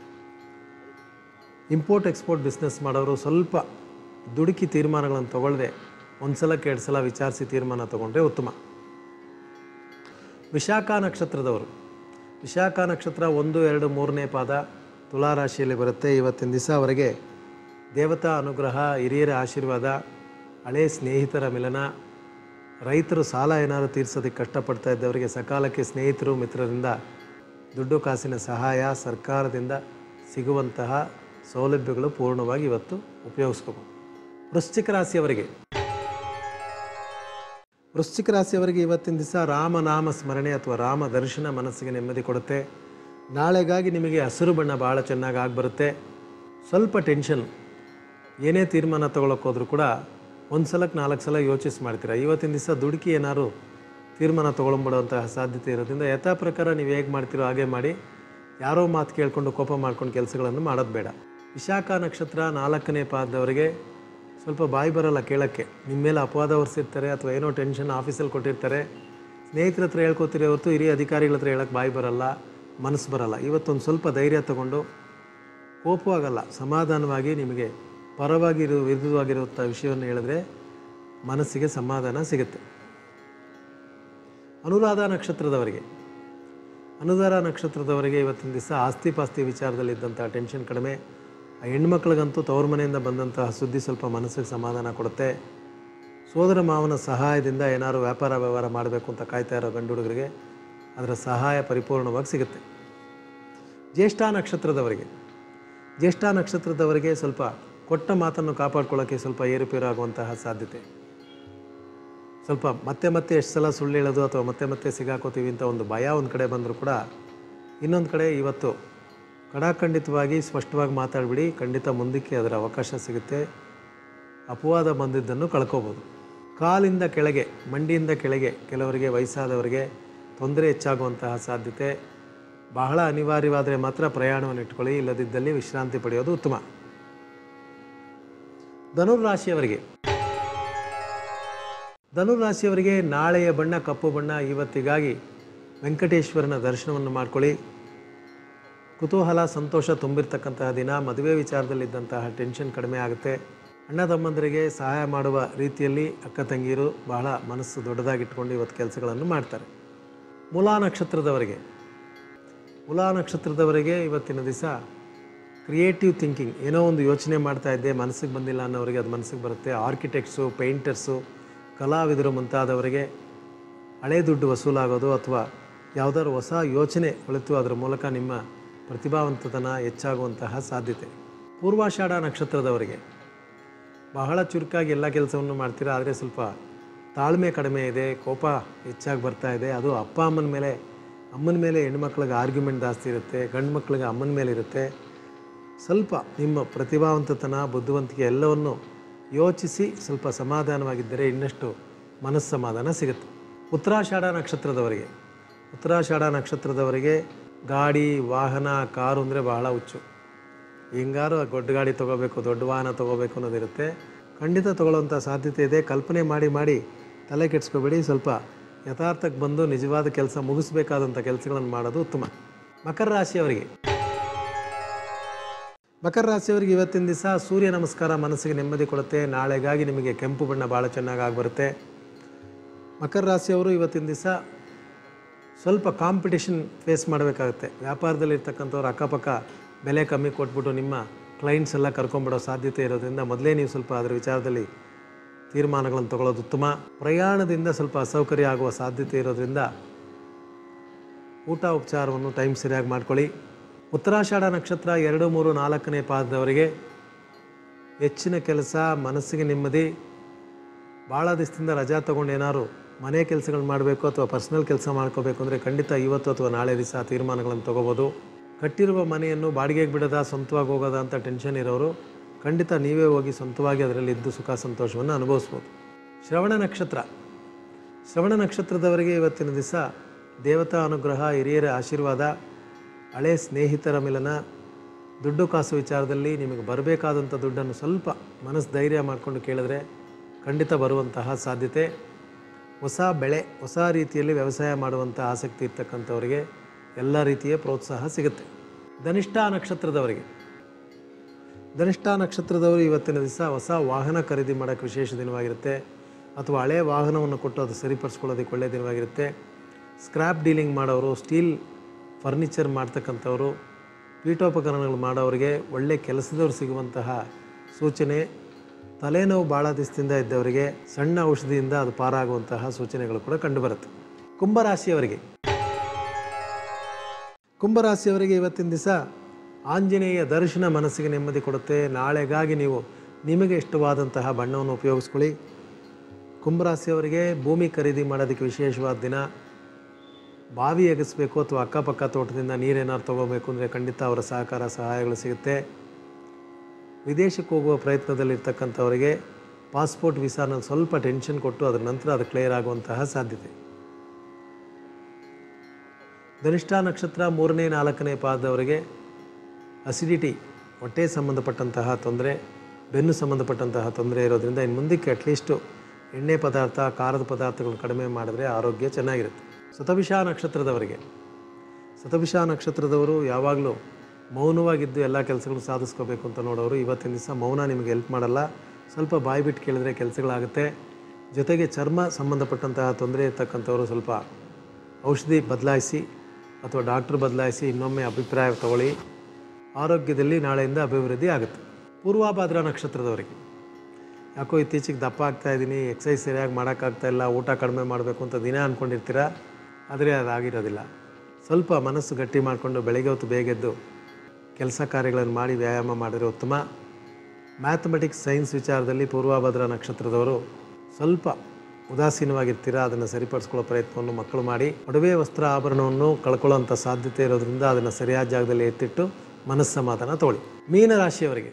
ಇಂಪೋರ್ಟ್ ಎಕ್ಸ್ಪೋರ್ಟ್ ಬಿಸ್ನೆಸ್ ಮಾಡೋರು ಸ್ವಲ್ಪ ದುಡುಕಿ ತೀರ್ಮಾನಗಳನ್ನು ತಗೊಳ್ಳದೆ ಒಂದು ಸಲಕ್ಕೆ ಎರಡು ಸಲ ವಿಚಾರಿಸಿ ತೀರ್ಮಾನ ತಗೊಂಡ್ರೆ ಉತ್ತಮ ವಿಶಾಖ ನಕ್ಷತ್ರದವರು ವಿಶಾಖ ನಕ್ಷತ್ರ ಒಂದು ಎರಡು ಮೂರನೇ ಪಾದ ತುಲಾ ರಾಶಿಯಲ್ಲಿ ಬರುತ್ತೆ ಇವತ್ತಿನ ದಿವಸ ಅವರಿಗೆ ದೇವತಾ ಅನುಗ್ರಹ ಹಿರಿಯರ ಆಶೀರ್ವಾದ ಹಳೆ ಸ್ನೇಹಿತರ ಮಿಲನ ರೈತರು ಸಾಲ ಏನಾದರೂ ತೀರ್ಸೋದಕ್ಕೆ ಕಷ್ಟಪಡ್ತಾ ಇದ್ದವರಿಗೆ ಸಕಾಲಕ್ಕೆ ಸ್ನೇಹಿತರು ಮಿತ್ರರಿಂದ ದುಡ್ಡು ಕಾಸಿನ ಸಹಾಯ ಸರ್ಕಾರದಿಂದ ಸಿಗುವಂತಹ ಸೌಲಭ್ಯಗಳು ಪೂರ್ಣವಾಗಿ ಇವತ್ತು ಉಪಯೋಗಿಸ್ಕೋಬೋದು ವೃಶ್ಚಿಕ ರಾಶಿಯವರಿಗೆ ವೃಶ್ಚಿಕ ರಾಶಿಯವರಿಗೆ ಇವತ್ತಿನ ದಿವಸ ರಾಮನಾಮ ಸ್ಮರಣೆ ಅಥವಾ ರಾಮ ದರ್ಶನ ಮನಸ್ಸಿಗೆ ನೆಮ್ಮದಿ ಕೊಡುತ್ತೆ ನಾಳೆಗಾಗಿ ನಿಮಗೆ ಹಸಿರು ಬಣ್ಣ ಭಾಳ ಚೆನ್ನಾಗಿ ಆಗಿಬರುತ್ತೆ ಸ್ವಲ್ಪ ಟೆನ್ಷನ್ ಏನೇ ತೀರ್ಮಾನ ತೊಗೊಳಕ್ಕೆ ಹೋದ್ರೂ ಕೂಡ ಒಂದು ಸಲಕ್ಕೆ ನಾಲ್ಕು ಸಲ ಯೋಚಿಸಿ ಮಾಡ್ತೀರಾ ಇವತ್ತಿನ ದಿವಸ ದುಡುಕಿ ಏನಾದ್ರು ತೀರ್ಮಾನ ತೊಗೊಳ್ಬಿಡುವಂತಹ ಸಾಧ್ಯತೆ ಇರೋದ್ರಿಂದ ಯಥಾ ಪ್ರಕಾರ ನೀವು ಹೇಗೆ ಮಾಡ್ತೀರೋ ಹಾಗೆ ಮಾಡಿ ಯಾರೋ ಮಾತು ಕೇಳಿಕೊಂಡು ಕೋಪ ಮಾಡ್ಕೊಂಡು ಕೆಲಸಗಳನ್ನು ಮಾಡೋದು ಬೇಡ ವಿಶಾಖ ನಕ್ಷತ್ರ ನಾಲ್ಕನೇ ಪಾದದವರಿಗೆ ಸ್ವಲ್ಪ ಬಾಯಿ ಬರಲ್ಲ ಕೇಳೋಕ್ಕೆ ನಿಮ್ಮ ಮೇಲೆ ಅಪವಾದ ಹೊರಿಸಿರ್ತಾರೆ ಅಥವಾ ಏನೋ ಟೆನ್ಷನ್ ಆಫೀಸಲ್ಲಿ ಕೊಟ್ಟಿರ್ತಾರೆ ಸ್ನೇಹಿತರ ಹತ್ರ ಹೇಳ್ಕೊತೀರಿ ಹೊರತು ಹಿರಿಯ ಅಧಿಕಾರಿಗಳ ಹತ್ರ ಹೇಳೋಕ್ಕೆ ಬಾಯಿ ಬರಲ್ಲ ಮನಸ್ಸು ಬರಲ್ಲ ಇವತ್ತೊಂದು ಸ್ವಲ್ಪ ಧೈರ್ಯ ತಗೊಂಡು ಕೋಪವಾಗಲ್ಲ ಸಮಾಧಾನವಾಗಿ ನಿಮಗೆ ಪರವಾಗಿರೋ ವಿರುದ್ಧವಾಗಿರುವಂಥ ವಿಷಯವನ್ನು ಹೇಳಿದ್ರೆ ಮನಸ್ಸಿಗೆ ಸಮಾಧಾನ ಸಿಗುತ್ತೆ ಅನುರಾಧ ನಕ್ಷತ್ರದವರಿಗೆ ಅನುರಾಧ ನಕ್ಷತ್ರದವರಿಗೆ ಇವತ್ತಿನ ದಿವಸ ಆಸ್ತಿ ಪಾಸ್ತಿ ವಿಚಾರದಲ್ಲಿದ್ದಂಥ ಟೆನ್ಷನ್ ಕಡಿಮೆ ಆ ಹೆಣ್ಮಕ್ಳಿಗಂತೂ ತವ್ರ ಮನೆಯಿಂದ ಬಂದಂತಹ ಸುದ್ದಿ ಸ್ವಲ್ಪ ಮನಸ್ಸಿಗೆ ಸಮಾಧಾನ ಕೊಡುತ್ತೆ ಸೋದರ ಮಾವನ ಸಹಾಯದಿಂದ ಏನಾದ್ರು ವ್ಯಾಪಾರ ವ್ಯವಹಾರ ಮಾಡಬೇಕು ಅಂತ ಕಾಯ್ತಾ ಇರೋ ಗಂಡು ಹುಡುಗರಿಗೆ ಅದರ ಸಹಾಯ ಪರಿಪೂರ್ಣವಾಗಿ ಸಿಗುತ್ತೆ ಜ್ಯೇಷ್ಠ ನಕ್ಷತ್ರದವರಿಗೆ ಜ್ಯೇಷ್ಠ ನಕ್ಷತ್ರದವರಿಗೆ ಸ್ವಲ್ಪ ಕೊಟ್ಟ ಮಾತನ್ನು ಕಾಪಾಡ್ಕೊಳ್ಳೋಕ್ಕೆ ಸ್ವಲ್ಪ ಏರುಪೇರು ಆಗುವಂತಹ ಸಾಧ್ಯತೆ ಸ್ವಲ್ಪ ಮತ್ತೆ ಮತ್ತೆ ಎಷ್ಟು ಸಲ ಸುಳ್ಳು ಹೇಳೋದು ಅಥವಾ ಮತ್ತೆ ಮತ್ತೆ ಸಿಗಾಕೋತೀವಿ ಅಂತ ಒಂದು ಭಯ ಒಂದು ಕಡೆ ಬಂದರೂ ಕೂಡ ಇನ್ನೊಂದು ಕಡೆ ಇವತ್ತು ಕಡಾಖಂಡಿತವಾಗಿ ಸ್ಪಷ್ಟವಾಗಿ ಮಾತಾಡ್ಬಿಡಿ ಖಂಡಿತ ಮುಂದಕ್ಕೆ ಅದರ ಅವಕಾಶ ಸಿಗುತ್ತೆ ಅಪವಾದ ಬಂದಿದ್ದನ್ನು ಕಳ್ಕೊಬೋದು ಕಾಲಿಂದ ಕೆಳಗೆ ಮಂಡಿಯಿಂದ ಕೆಳಗೆ ಕೆಲವರಿಗೆ ವಯಸ್ಸಾದವರಿಗೆ ತೊಂದರೆ ಹೆಚ್ಚಾಗುವಂತಹ ಸಾಧ್ಯತೆ ಬಹಳ ಅನಿವಾರ್ಯವಾದರೆ ಮಾತ್ರ ಪ್ರಯಾಣವನ್ನು ಇಟ್ಕೊಳ್ಳಿ ಇಲ್ಲದಿದ್ದಲ್ಲಿ ವಿಶ್ರಾಂತಿ ಪಡೆಯೋದು ಉತ್ತಮ ಧನುರ್ರಾಶಿಯವರಿಗೆ ಧನುರಾಶಿಯವರಿಗೆ ನಾಳೆಯ ಬಣ್ಣ ಕಪ್ಪು ಬಣ್ಣ ಇವತ್ತಿಗಾಗಿ ವೆಂಕಟೇಶ್ವರನ ದರ್ಶನವನ್ನು ಮಾಡ್ಕೊಳ್ಳಿ ಕುತೂಹಲ ಸಂತೋಷ ತುಂಬಿರ್ತಕ್ಕಂತಹ ದಿನ ಮದುವೆ ವಿಚಾರದಲ್ಲಿದ್ದಂತಹ ಟೆನ್ಷನ್ ಕಡಿಮೆ ಆಗುತ್ತೆ ಅಣ್ಣ ತಮ್ಮಂದರಿಗೆ ಸಹಾಯ ಮಾಡುವ ರೀತಿಯಲ್ಲಿ ಅಕ್ಕ ತಂಗಿಯರು ಬಹಳ ಮನಸ್ಸು ದೊಡ್ಡದಾಗಿಟ್ಕೊಂಡು ಇವತ್ತು ಕೆಲಸಗಳನ್ನು ಮಾಡ್ತಾರೆ ಮೂಲಾ ನಕ್ಷತ್ರದವರಿಗೆ ಮೂಲಾ ನಕ್ಷತ್ರದವರಿಗೆ ಇವತ್ತಿನ ದಿವಸ ಕ್ರಿಯೇಟಿವ್ ಥಿಂಕಿಂಗ್ ಏನೋ ಒಂದು ಯೋಚನೆ ಮಾಡ್ತಾ ಇದ್ದೆ ಮನಸ್ಸಿಗೆ ಬಂದಿಲ್ಲ ಅನ್ನೋರಿಗೆ ಅದು ಮನಸ್ಸಿಗೆ ಬರುತ್ತೆ ಆರ್ಕಿಟೆಕ್ಟ್ಸು ಪೇಂಟರ್ಸು ಕಲಾವಿದರು ಮುಂತಾದವರಿಗೆ ಹಳೆ ದುಡ್ಡು ವಸೂಲಾಗೋದು ಅಥವಾ ಯಾವುದಾದ್ರು ಹೊಸ ಯೋಚನೆ ಹೊಳಿತು ಅದರ ಮೂಲಕ ನಿಮ್ಮ ಪ್ರತಿಭಾವಂತತನ ಹೆಚ್ಚಾಗುವಂತಹ ಸಾಧ್ಯತೆ ಪೂರ್ವಾಷಾಢ ನಕ್ಷತ್ರದವರಿಗೆ ಬಹಳ ಚುರುಕಾಗಿ ಎಲ್ಲ ಕೆಲಸವನ್ನು ಮಾಡ್ತೀರಾ ಆದರೆ ಸ್ವಲ್ಪ ತಾಳ್ಮೆ ಕಡಿಮೆ ಇದೆ ಕೋಪ ಹೆಚ್ಚಾಗಿ ಬರ್ತಾ ಇದೆ ಅದು ಅಪ್ಪ ಅಮ್ಮನ ಮೇಲೆ ಅಮ್ಮನ ಮೇಲೆ ಹೆಣ್ಮಕ್ಳಿಗೆ ಆರ್ಗ್ಯುಮೆಂಟ್ ಜಾಸ್ತಿ ಇರುತ್ತೆ ಗಂಡು ಮಕ್ಳಿಗೆ ಅಮ್ಮನ ಮೇಲೆ ಇರುತ್ತೆ ಸ್ವಲ್ಪ ನಿಮ್ಮ ಪ್ರತಿಭಾವಂತತನ ಬುದ್ಧಿವಂತಿಕೆ ಎಲ್ಲವನ್ನು ಯೋಚಿಸಿ ಸ್ವಲ್ಪ ಸಮಾಧಾನವಾಗಿದ್ದರೆ ಇನ್ನಷ್ಟು ಮನಸ್ಸಮಾಧಾನ ಸಿಗುತ್ತೆ ಉತ್ತರಾಷಾಢ ನಕ್ಷತ್ರದವರಿಗೆ ಉತ್ತರಾಷಾಢ ನಕ್ಷತ್ರದವರಿಗೆ ಗಾಡಿ ವಾಹನ ಕಾರು ಅಂದರೆ ಬಹಳ ಹುಚ್ಚು ಹಿಂಗಾರು ದೊಡ್ಡ ಗಾಡಿ ತೊಗೋಬೇಕು ದೊಡ್ಡ ವಾಹನ ತೊಗೋಬೇಕು ಅನ್ನೋದಿರುತ್ತೆ ಖಂಡಿತ ತೊಗೊಳ್ಳೋಂಥ ಸಾಧ್ಯತೆ ಇದೆ ಕಲ್ಪನೆ ಮಾಡಿ ಮಾಡಿ ತಲೆ ಕೆಡಿಸ್ಕೋಬೇಡಿ ಸ್ವಲ್ಪ ಯಥಾರ್ಥಕ್ಕೆ ಬಂದು ನಿಜವಾದ ಕೆಲಸ ಮುಗಿಸ್ಬೇಕಾದಂಥ ಕೆಲಸಗಳನ್ನು ಮಾಡೋದು ಉತ್ತಮ ಮಕರ ರಾಶಿಯವರಿಗೆ ಮಕರ ರಾಶಿಯವರಿಗೆ ಇವತ್ತಿನ ದಿವಸ ಸೂರ್ಯ ನಮಸ್ಕಾರ ಮನಸ್ಸಿಗೆ ನೆಮ್ಮದಿ ಕೊಡುತ್ತೆ ನಾಳೆಗಾಗಿ ನಿಮಗೆ ಕೆಂಪು ಬಣ್ಣ ಭಾಳ ಚೆನ್ನಾಗಿ ಆಗಿಬರುತ್ತೆ ಮಕರ ರಾಶಿಯವರು ಇವತ್ತಿನ ದಿವಸ ಸ್ವಲ್ಪ ಕಾಂಪಿಟೇಷನ್ ಫೇಸ್ ಮಾಡಬೇಕಾಗುತ್ತೆ ವ್ಯಾಪಾರದಲ್ಲಿರ್ತಕ್ಕಂಥವ್ರು ಅಕ್ಕಪಕ್ಕ ಬೆಲೆ ಕಮ್ಮಿ ಕೊಟ್ಬಿಟ್ಟು ನಿಮ್ಮ ಕ್ಲೈಂಟ್ಸ್ ಎಲ್ಲ ಕರ್ಕೊಂಬಿಡೋ ಸಾಧ್ಯತೆ ಇರೋದ್ರಿಂದ ಮೊದಲೇ ನೀವು ಸ್ವಲ್ಪ ಅದರ ವಿಚಾರದಲ್ಲಿ ತೀರ್ಮಾನಗಳನ್ನು ತಗೊಳ್ಳೋದು ಉತ್ತಮ ಪ್ರಯಾಣದಿಂದ ಸ್ವಲ್ಪ ಅಸೌಕರ್ಯ ಆಗುವ ಸಾಧ್ಯತೆ ಇರೋದ್ರಿಂದ ಊಟ ಉಪಚಾರವನ್ನು ಟೈಮ್ ಸರಿಯಾಗಿ ಮಾಡ್ಕೊಳ್ಳಿ ಉತ್ತರಾಷಾಢ ನಕ್ಷತ್ರ ಎರಡು ಮೂರು ನಾಲ್ಕನೇ ಪಾದದವರಿಗೆ ಹೆಚ್ಚಿನ ಕೆಲಸ ಮನಸ್ಸಿಗೆ ನೆಮ್ಮದಿ ಭಾಳ ದಿವಸದಿಂದ ರಜಾ ತೊಗೊಂಡು ಏನಾದ್ರು ಮನೆ ಕೆಲಸಗಳು ಮಾಡಬೇಕು ಅಥವಾ ಪರ್ಸ್ನಲ್ ಕೆಲಸ ಮಾಡ್ಕೋಬೇಕು ಅಂದರೆ ಖಂಡಿತ ಇವತ್ತು ಅಥವಾ ನಾಳೆ ದಿವಸ ತೀರ್ಮಾನಗಳನ್ನು ತೊಗೋಬೋದು ಕಟ್ಟಿರುವ ಮನೆಯನ್ನು ಬಾಡಿಗೆಗೆ ಬಿಡೋದ ಸ್ವಂತವಾಗಿ ಹೋಗೋದ ಅಂತ ಟೆನ್ಷನ್ ಇರೋರು ಖಂಡಿತ ನೀವೇ ಹೋಗಿ ಸ್ವಂತವಾಗಿ ಅದರಲ್ಲಿ ಇದ್ದು ಸುಖ ಸಂತೋಷವನ್ನು ಅನುಭವಿಸ್ಬೋದು ಶ್ರವಣ ನಕ್ಷತ್ರ ಶ್ರವಣ ನಕ್ಷತ್ರದವರಿಗೆ ಇವತ್ತಿನ ದಿವಸ ದೇವತಾ ಅನುಗ್ರಹ ಹಿರಿಯರ ಆಶೀರ್ವಾದ ಹಳೆ ಸ್ನೇಹಿತರ ಮಿಲನ ದುಡ್ಡು ಕಾಸು ವಿಚಾರದಲ್ಲಿ ನಿಮಗೆ ಬರಬೇಕಾದಂಥ ದುಡ್ಡನ್ನು ಸ್ವಲ್ಪ ಮನಸ್ಸು ಧೈರ್ಯ ಮಾಡಿಕೊಂಡು ಕೇಳಿದ್ರೆ ಖಂಡಿತ ಬರುವಂತಹ ಸಾಧ್ಯತೆ ಹೊಸ ಬೆಳೆ ಹೊಸ ರೀತಿಯಲ್ಲಿ ವ್ಯವಸಾಯ ಮಾಡುವಂಥ ಆಸಕ್ತಿ ಇರ್ತಕ್ಕಂಥವರಿಗೆ ಎಲ್ಲ ರೀತಿಯ ಪ್ರೋತ್ಸಾಹ ಸಿಗುತ್ತೆ ಧನಿಷ್ಠ ನಕ್ಷತ್ರದವರಿಗೆ ಧನಿಷ್ಠ ನಕ್ಷತ್ರದವರು ಇವತ್ತಿನ ದಿವಸ ಹೊಸ ವಾಹನ ಖರೀದಿ ಮಾಡೋಕ್ಕೆ ವಿಶೇಷ ದಿನವಾಗಿರುತ್ತೆ ಅಥವಾ ಹಳೆಯ ವಾಹನವನ್ನು ಕೊಟ್ಟು ಅದು ಸರಿಪಡಿಸ್ಕೊಳ್ಳೋದಕ್ಕೆ ಒಳ್ಳೆಯ ದಿನವಾಗಿರುತ್ತೆ ಸ್ಕ್ರ್ಯಾಪ್ ಡೀಲಿಂಗ್ ಮಾಡೋರು ಸ್ಟೀಲ್ ಫರ್ನಿಚರ್ ಮಾಡ್ತಕ್ಕಂಥವ್ರು ಪೀಠೋಪಕರಣಗಳು ಮಾಡೋರಿಗೆ ಒಳ್ಳೆಯ ಕೆಲಸದವ್ರು ಸಿಗುವಂತಹ ಸೂಚನೆ ತಲೆನೋವು ಭಾಳ ದಿವಸದಿಂದ ಇದ್ದವರಿಗೆ ಸಣ್ಣ ಔಷಧಿಯಿಂದ ಅದು ಪಾರಾಗುವಂತಹ ಸೂಚನೆಗಳು ಕೂಡ ಕಂಡುಬರುತ್ತೆ ಕುಂಭರಾಶಿಯವರಿಗೆ ಕುಂಭರಾಶಿಯವರಿಗೆ ಇವತ್ತಿನ ದಿವಸ ಆಂಜನೇಯ ದರ್ಶನ ಮನಸ್ಸಿಗೆ ನೆಮ್ಮದಿ ಕೊಡುತ್ತೆ ನಾಳೆಗಾಗಿ ನೀವು ನಿಮಗೆ ಇಷ್ಟವಾದಂತಹ ಬಣ್ಣವನ್ನು ಉಪಯೋಗಿಸ್ಕೊಳ್ಳಿ ಕುಂಭರಾಶಿಯವರಿಗೆ ಭೂಮಿ ಖರೀದಿ ಮಾಡೋದಕ್ಕೆ ವಿಶೇಷವಾದ ದಿನ ಬಾವಿ ಎಗಸ್ಬೇಕು ಅಥವಾ ಅಕ್ಕಪಕ್ಕ ತೋಟದಿಂದ ನೀರೇನಾದ್ರು ತೊಗೋಬೇಕು ಅಂದರೆ ಖಂಡಿತ ಅವರ ಸಹಕಾರ ಸಹಾಯಗಳು ಸಿಗುತ್ತೆ ವಿದೇಶಕ್ಕೆ ಹೋಗುವ ಪ್ರಯತ್ನದಲ್ಲಿರ್ತಕ್ಕಂಥವರಿಗೆ ಪಾಸ್ಪೋರ್ಟ್ ವೀಸಾನಲ್ಲಿ ಸ್ವಲ್ಪ ಟೆನ್ಷನ್ ಕೊಟ್ಟು ಅದರ ನಂತರ ಅದು ಕ್ಲಿಯರ್ ಆಗುವಂತಹ ಸಾಧ್ಯತೆ ಧನಿಷ್ಠ ನಕ್ಷತ್ರ ಮೂರನೇ ನಾಲ್ಕನೇ ಪಾದದವರಿಗೆ ಅಸಿಡಿಟಿ ಹೊಟ್ಟೆ ಸಂಬಂಧಪಟ್ಟಂತಹ ತೊಂದರೆ ಬೆನ್ನು ಸಂಬಂಧಪಟ್ಟಂತಹ ತೊಂದರೆ ಇರೋದ್ರಿಂದ ಇನ್ನು ಮುಂದಕ್ಕೆ ಅಟ್ಲೀಸ್ಟು ಎಣ್ಣೆ ಪದಾರ್ಥ ಖಾರದ ಪದಾರ್ಥಗಳು ಕಡಿಮೆ ಮಾಡಿದ್ರೆ ಆರೋಗ್ಯ ಚೆನ್ನಾಗಿರುತ್ತೆ ಸತಭಿಷ ನಕ್ಷತ್ರದವರಿಗೆ ಸತಭಿಷ ನಕ್ಷತ್ರದವರು ಯಾವಾಗಲೂ ಮೌನವಾಗಿದ್ದು ಎಲ್ಲ ಕೆಲಸಗಳು ಸಾಧಿಸ್ಕೋಬೇಕು ಅಂತ ನೋಡೋರು ಇವತ್ತಿನ ದಿವಸ ಮೌನ ನಿಮಗೆ ಹೆಲ್ಪ್ ಮಾಡಲ್ಲ ಸ್ವಲ್ಪ ಬಾಯಿ ಬಿಟ್ಟು ಕೇಳಿದ್ರೆ ಕೆಲಸಗಳಾಗುತ್ತೆ ಜೊತೆಗೆ ಚರ್ಮ ಸಂಬಂಧಪಟ್ಟಂತಹ ತೊಂದರೆ ಇರ್ತಕ್ಕಂಥವರು ಸ್ವಲ್ಪ ಔಷಧಿ ಬದಲಾಯಿಸಿ ಅಥವಾ ಡಾಕ್ಟ್ರ್ ಬದಲಾಯಿಸಿ ಇನ್ನೊಮ್ಮೆ ಅಭಿಪ್ರಾಯ ತಗೊಳ್ಳಿ ಆರೋಗ್ಯದಲ್ಲಿ ನಾಳೆಯಿಂದ ಅಭಿವೃದ್ಧಿ ಆಗುತ್ತೆ ಪೂರ್ವಾಭಾದ್ರ ನಕ್ಷತ್ರದವರಿಗೆ ಯಾಕೋ ಇತ್ತೀಚೆಗೆ ದಪ್ಪ ಆಗ್ತಾ ಇದ್ದೀನಿ ಎಕ್ಸಸೈಸ್ ಸರಿಯಾಗಿ ಮಾಡೋಕ್ಕಾಗ್ತಾ ಇಲ್ಲ ಊಟ ಕಡಿಮೆ ಮಾಡಬೇಕು ಅಂತ ದಿನ ಅಂದ್ಕೊಂಡಿರ್ತೀರ ಆದರೆ ಅದಾಗಿರೋದಿಲ್ಲ ಸ್ವಲ್ಪ ಮನಸ್ಸು ಗಟ್ಟಿ ಮಾಡಿಕೊಂಡು ಬೆಳಗ್ಗೆ ಹೊತ್ತು ಬೇಗೆದ್ದು ಕೆಲಸ ಕಾರ್ಯಗಳನ್ನು ಮಾಡಿ ವ್ಯಾಯಾಮ ಮಾಡಿದ್ರೆ ಉತ್ತಮ ಮ್ಯಾಥಮೆಟಿಕ್ಸ್ ಸೈನ್ಸ್ ವಿಚಾರದಲ್ಲಿ ಪೂರ್ವಭದ್ರ ನಕ್ಷತ್ರದವರು ಸ್ವಲ್ಪ ಉದಾಸೀನವಾಗಿರ್ತೀರ ಅದನ್ನು ಸರಿಪಡಿಸ್ಕೊಳ್ಳೋ ಪ್ರಯತ್ನವನ್ನು ಮಕ್ಕಳು ಮಾಡಿ ಒಡವೆ ವಸ್ತ್ರ ಆಭರಣವನ್ನು ಕಳ್ಕೊಳ್ಳೋಂಥ ಸಾಧ್ಯತೆ ಇರೋದ್ರಿಂದ ಅದನ್ನು ಸರಿಯಾದ ಜಾಗದಲ್ಲಿ ಎತ್ತಿಟ್ಟು ಮನಸ್ಸಮಾಧಾನ ತಗೊಳ್ಳಿ ಮೀನರಾಶಿಯವರಿಗೆ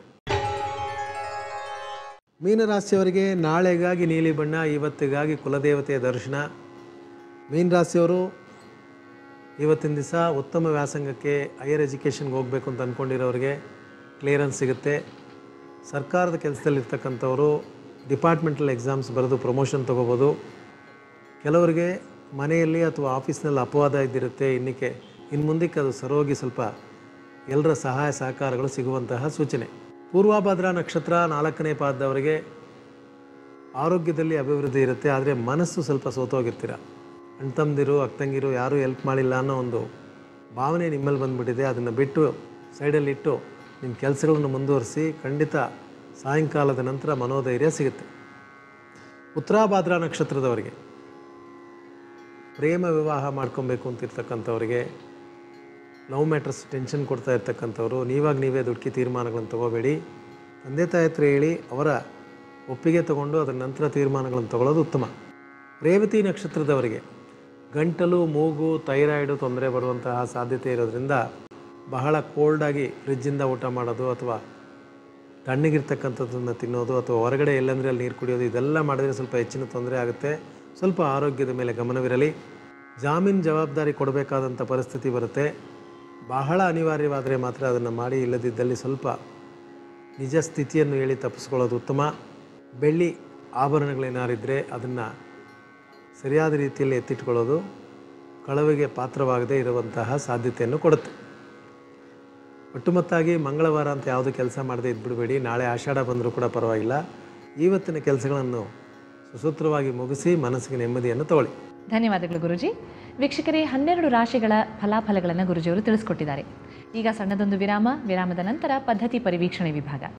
ಮೀನರಾಶಿಯವರಿಗೆ ನಾಳೆಗಾಗಿ ನೀಲಿ ಬಣ್ಣ ಇವತ್ತಿಗಾಗಿ ಕುಲದೇವತೆಯ ದರ್ಶನ ಮೀನರಾಶಿಯವರು ಇವತ್ತಿನ ದಿವಸ ಉತ್ತಮ ವ್ಯಾಸಂಗಕ್ಕೆ ಹೈಯರ್ ಎಜುಕೇಷನ್ಗೆ ಹೋಗಬೇಕು ಅಂತ ಅಂದ್ಕೊಂಡಿರೋರಿಗೆ ಕ್ಲಿಯರೆನ್ಸ್ ಸಿಗುತ್ತೆ ಸರ್ಕಾರದ ಕೆಲಸದಲ್ಲಿರ್ತಕ್ಕಂಥವರು ಡಿಪಾರ್ಟ್ಮೆಂಟಲ್ ಎಕ್ಸಾಮ್ಸ್ ಬರೆದು ಪ್ರಮೋಷನ್ ತೊಗೋಬೋದು ಕೆಲವರಿಗೆ ಮನೆಯಲ್ಲಿ ಅಥವಾ ಆಫೀಸ್ನಲ್ಲಿ ಅಪವಾದ ಇದ್ದಿರುತ್ತೆ ಇನ್ನಕ್ಕೆ ಇನ್ನು ಮುಂದಕ್ಕೆ ಅದು ಸರೋಗಿ ಸ್ವಲ್ಪ ಎಲ್ಲರ ಸಹಾಯ ಸಹಕಾರಗಳು ಸಿಗುವಂತಹ ಸೂಚನೆ ಪೂರ್ವಭದ್ರಾ ನಕ್ಷತ್ರ ನಾಲ್ಕನೇ ಪಾದದವರಿಗೆ ಆರೋಗ್ಯದಲ್ಲಿ ಅಭಿವೃದ್ಧಿ ಇರುತ್ತೆ ಆದರೆ ಮನಸ್ಸು ಸ್ವಲ್ಪ ಸೋತೋಗಿರ್ತೀರ ಅಣ್ತಂದಿರು ಅಕ್ಕಂಗಿರು ಯಾರೂ ಹೆಲ್ಪ್ ಮಾಡಿಲ್ಲ ಅನ್ನೋ ಒಂದು ಭಾವನೆ ನಿಮ್ಮಲ್ಲಿ ಬಂದುಬಿಟ್ಟಿದೆ ಅದನ್ನು ಬಿಟ್ಟು ಸೈಡಲ್ಲಿಟ್ಟು ನಿಮ್ಮ ಕೆಲಸಗಳನ್ನು ಮುಂದುವರಿಸಿ ಖಂಡಿತ ಸಾಯಂಕಾಲದ ನಂತರ ಮನೋಧೈರ್ಯ ಸಿಗುತ್ತೆ ಉತ್ತರಾಭಾದ್ರಾ ನಕ್ಷತ್ರದವರಿಗೆ ಪ್ರೇಮ ವಿವಾಹ ಮಾಡ್ಕೊಬೇಕು ಅಂತಿರ್ತಕ್ಕಂಥವ್ರಿಗೆ ಲವ್ ಮ್ಯಾಟ್ರಸ್ ಟೆನ್ಷನ್ ಕೊಡ್ತಾ ಇರ್ತಕ್ಕಂಥವ್ರು ನೀವಾಗ ನೀವೇ ದುಡ್ಕಿ ತೀರ್ಮಾನಗಳನ್ನು ತಗೋಬೇಡಿ ತಂದೆ ತಾಯಿ ಹತ್ರ ಹೇಳಿ ಅವರ ಒಪ್ಪಿಗೆ ತಗೊಂಡು ಅದರ ನಂತರ ತೀರ್ಮಾನಗಳನ್ನು ತಗೊಳ್ಳೋದು ಉತ್ತಮ ರೇವತಿ ನಕ್ಷತ್ರದವರಿಗೆ ಗಂಟಲು ಮೂಗು ಥೈರಾಯ್ಡು ತೊಂದರೆ ಬರುವಂತಹ ಸಾಧ್ಯತೆ ಇರೋದ್ರಿಂದ ಬಹಳ ಕೋಲ್ಡಾಗಿ ಫ್ರಿಜ್ಜಿಂದ ಊಟ ಮಾಡೋದು ಅಥವಾ ತಣ್ಣಗಿರ್ತಕ್ಕಂಥದ್ದನ್ನು ತಿನ್ನೋದು ಅಥವಾ ಹೊರಗಡೆ ಎಲ್ಲಂದ್ರೆ ಅಲ್ಲಿ ನೀರು ಕುಡಿಯೋದು ಇದೆಲ್ಲ ಮಾಡಿದ್ರೆ ಸ್ವಲ್ಪ ಹೆಚ್ಚಿನ ತೊಂದರೆ ಆಗುತ್ತೆ ಸ್ವಲ್ಪ ಆರೋಗ್ಯದ ಮೇಲೆ ಗಮನವಿರಲಿ ಜಾಮೀನು ಜವಾಬ್ದಾರಿ ಕೊಡಬೇಕಾದಂಥ ಪರಿಸ್ಥಿತಿ ಬರುತ್ತೆ ಬಹಳ ಅನಿವಾರ್ಯವಾದರೆ ಮಾತ್ರ ಅದನ್ನು ಮಾಡಿ ಇಲ್ಲದಿದ್ದಲ್ಲಿ ಸ್ವಲ್ಪ ನಿಜ ಸ್ಥಿತಿಯನ್ನು ಹೇಳಿ ತಪ್ಪಿಸ್ಕೊಳ್ಳೋದು ಉತ್ತಮ ಬೆಳ್ಳಿ ಆಭರಣಗಳೇನಾರಿದ್ದರೆ ಅದನ್ನು ಸರಿಯಾದ ರೀತಿಯಲ್ಲಿ ಎತ್ತಿಟ್ಕೊಳ್ಳೋದು ಕಳವೆಗೆ ಪಾತ್ರವಾಗದೇ ಇರುವಂತಹ ಸಾಧ್ಯತೆಯನ್ನು ಕೊಡುತ್ತೆ ಒಟ್ಟುಮೊತ್ತಾಗಿ ಮಂಗಳವಾರ ಅಂತ ಯಾವುದು ಕೆಲಸ ಮಾಡದೆ ಇದ್ಬಿಡಬೇಡಿ ನಾಳೆ ಆಷಾಢ ಬಂದರೂ ಕೂಡ ಪರವಾಗಿಲ್ಲ ಇವತ್ತಿನ ಕೆಲಸಗಳನ್ನು ಸುಸೂತ್ರವಾಗಿ ಮುಗಿಸಿ ಮನಸ್ಸಿಗೆ ನೆಮ್ಮದಿಯನ್ನು ತಗೊಳ್ಳಿ ಧನ್ಯವಾದಗಳು ಗುರುಜಿ ವೀಕ್ಷಕರೇ ಹನ್ನೆರಡು ರಾಶಿಗಳ ಫಲಾಫಲಗಳನ್ನು ಗುರುಜಿಯವರು ತಿಳಿಸ್ಕೊಟ್ಟಿದ್ದಾರೆ ಈಗ ಸಣ್ಣದೊಂದು ವಿರಾಮ ವಿರಾಮದ ನಂತರ ಪದ್ಧತಿ ಪರಿವೀಕ್ಷಣೆ ವಿಭಾಗ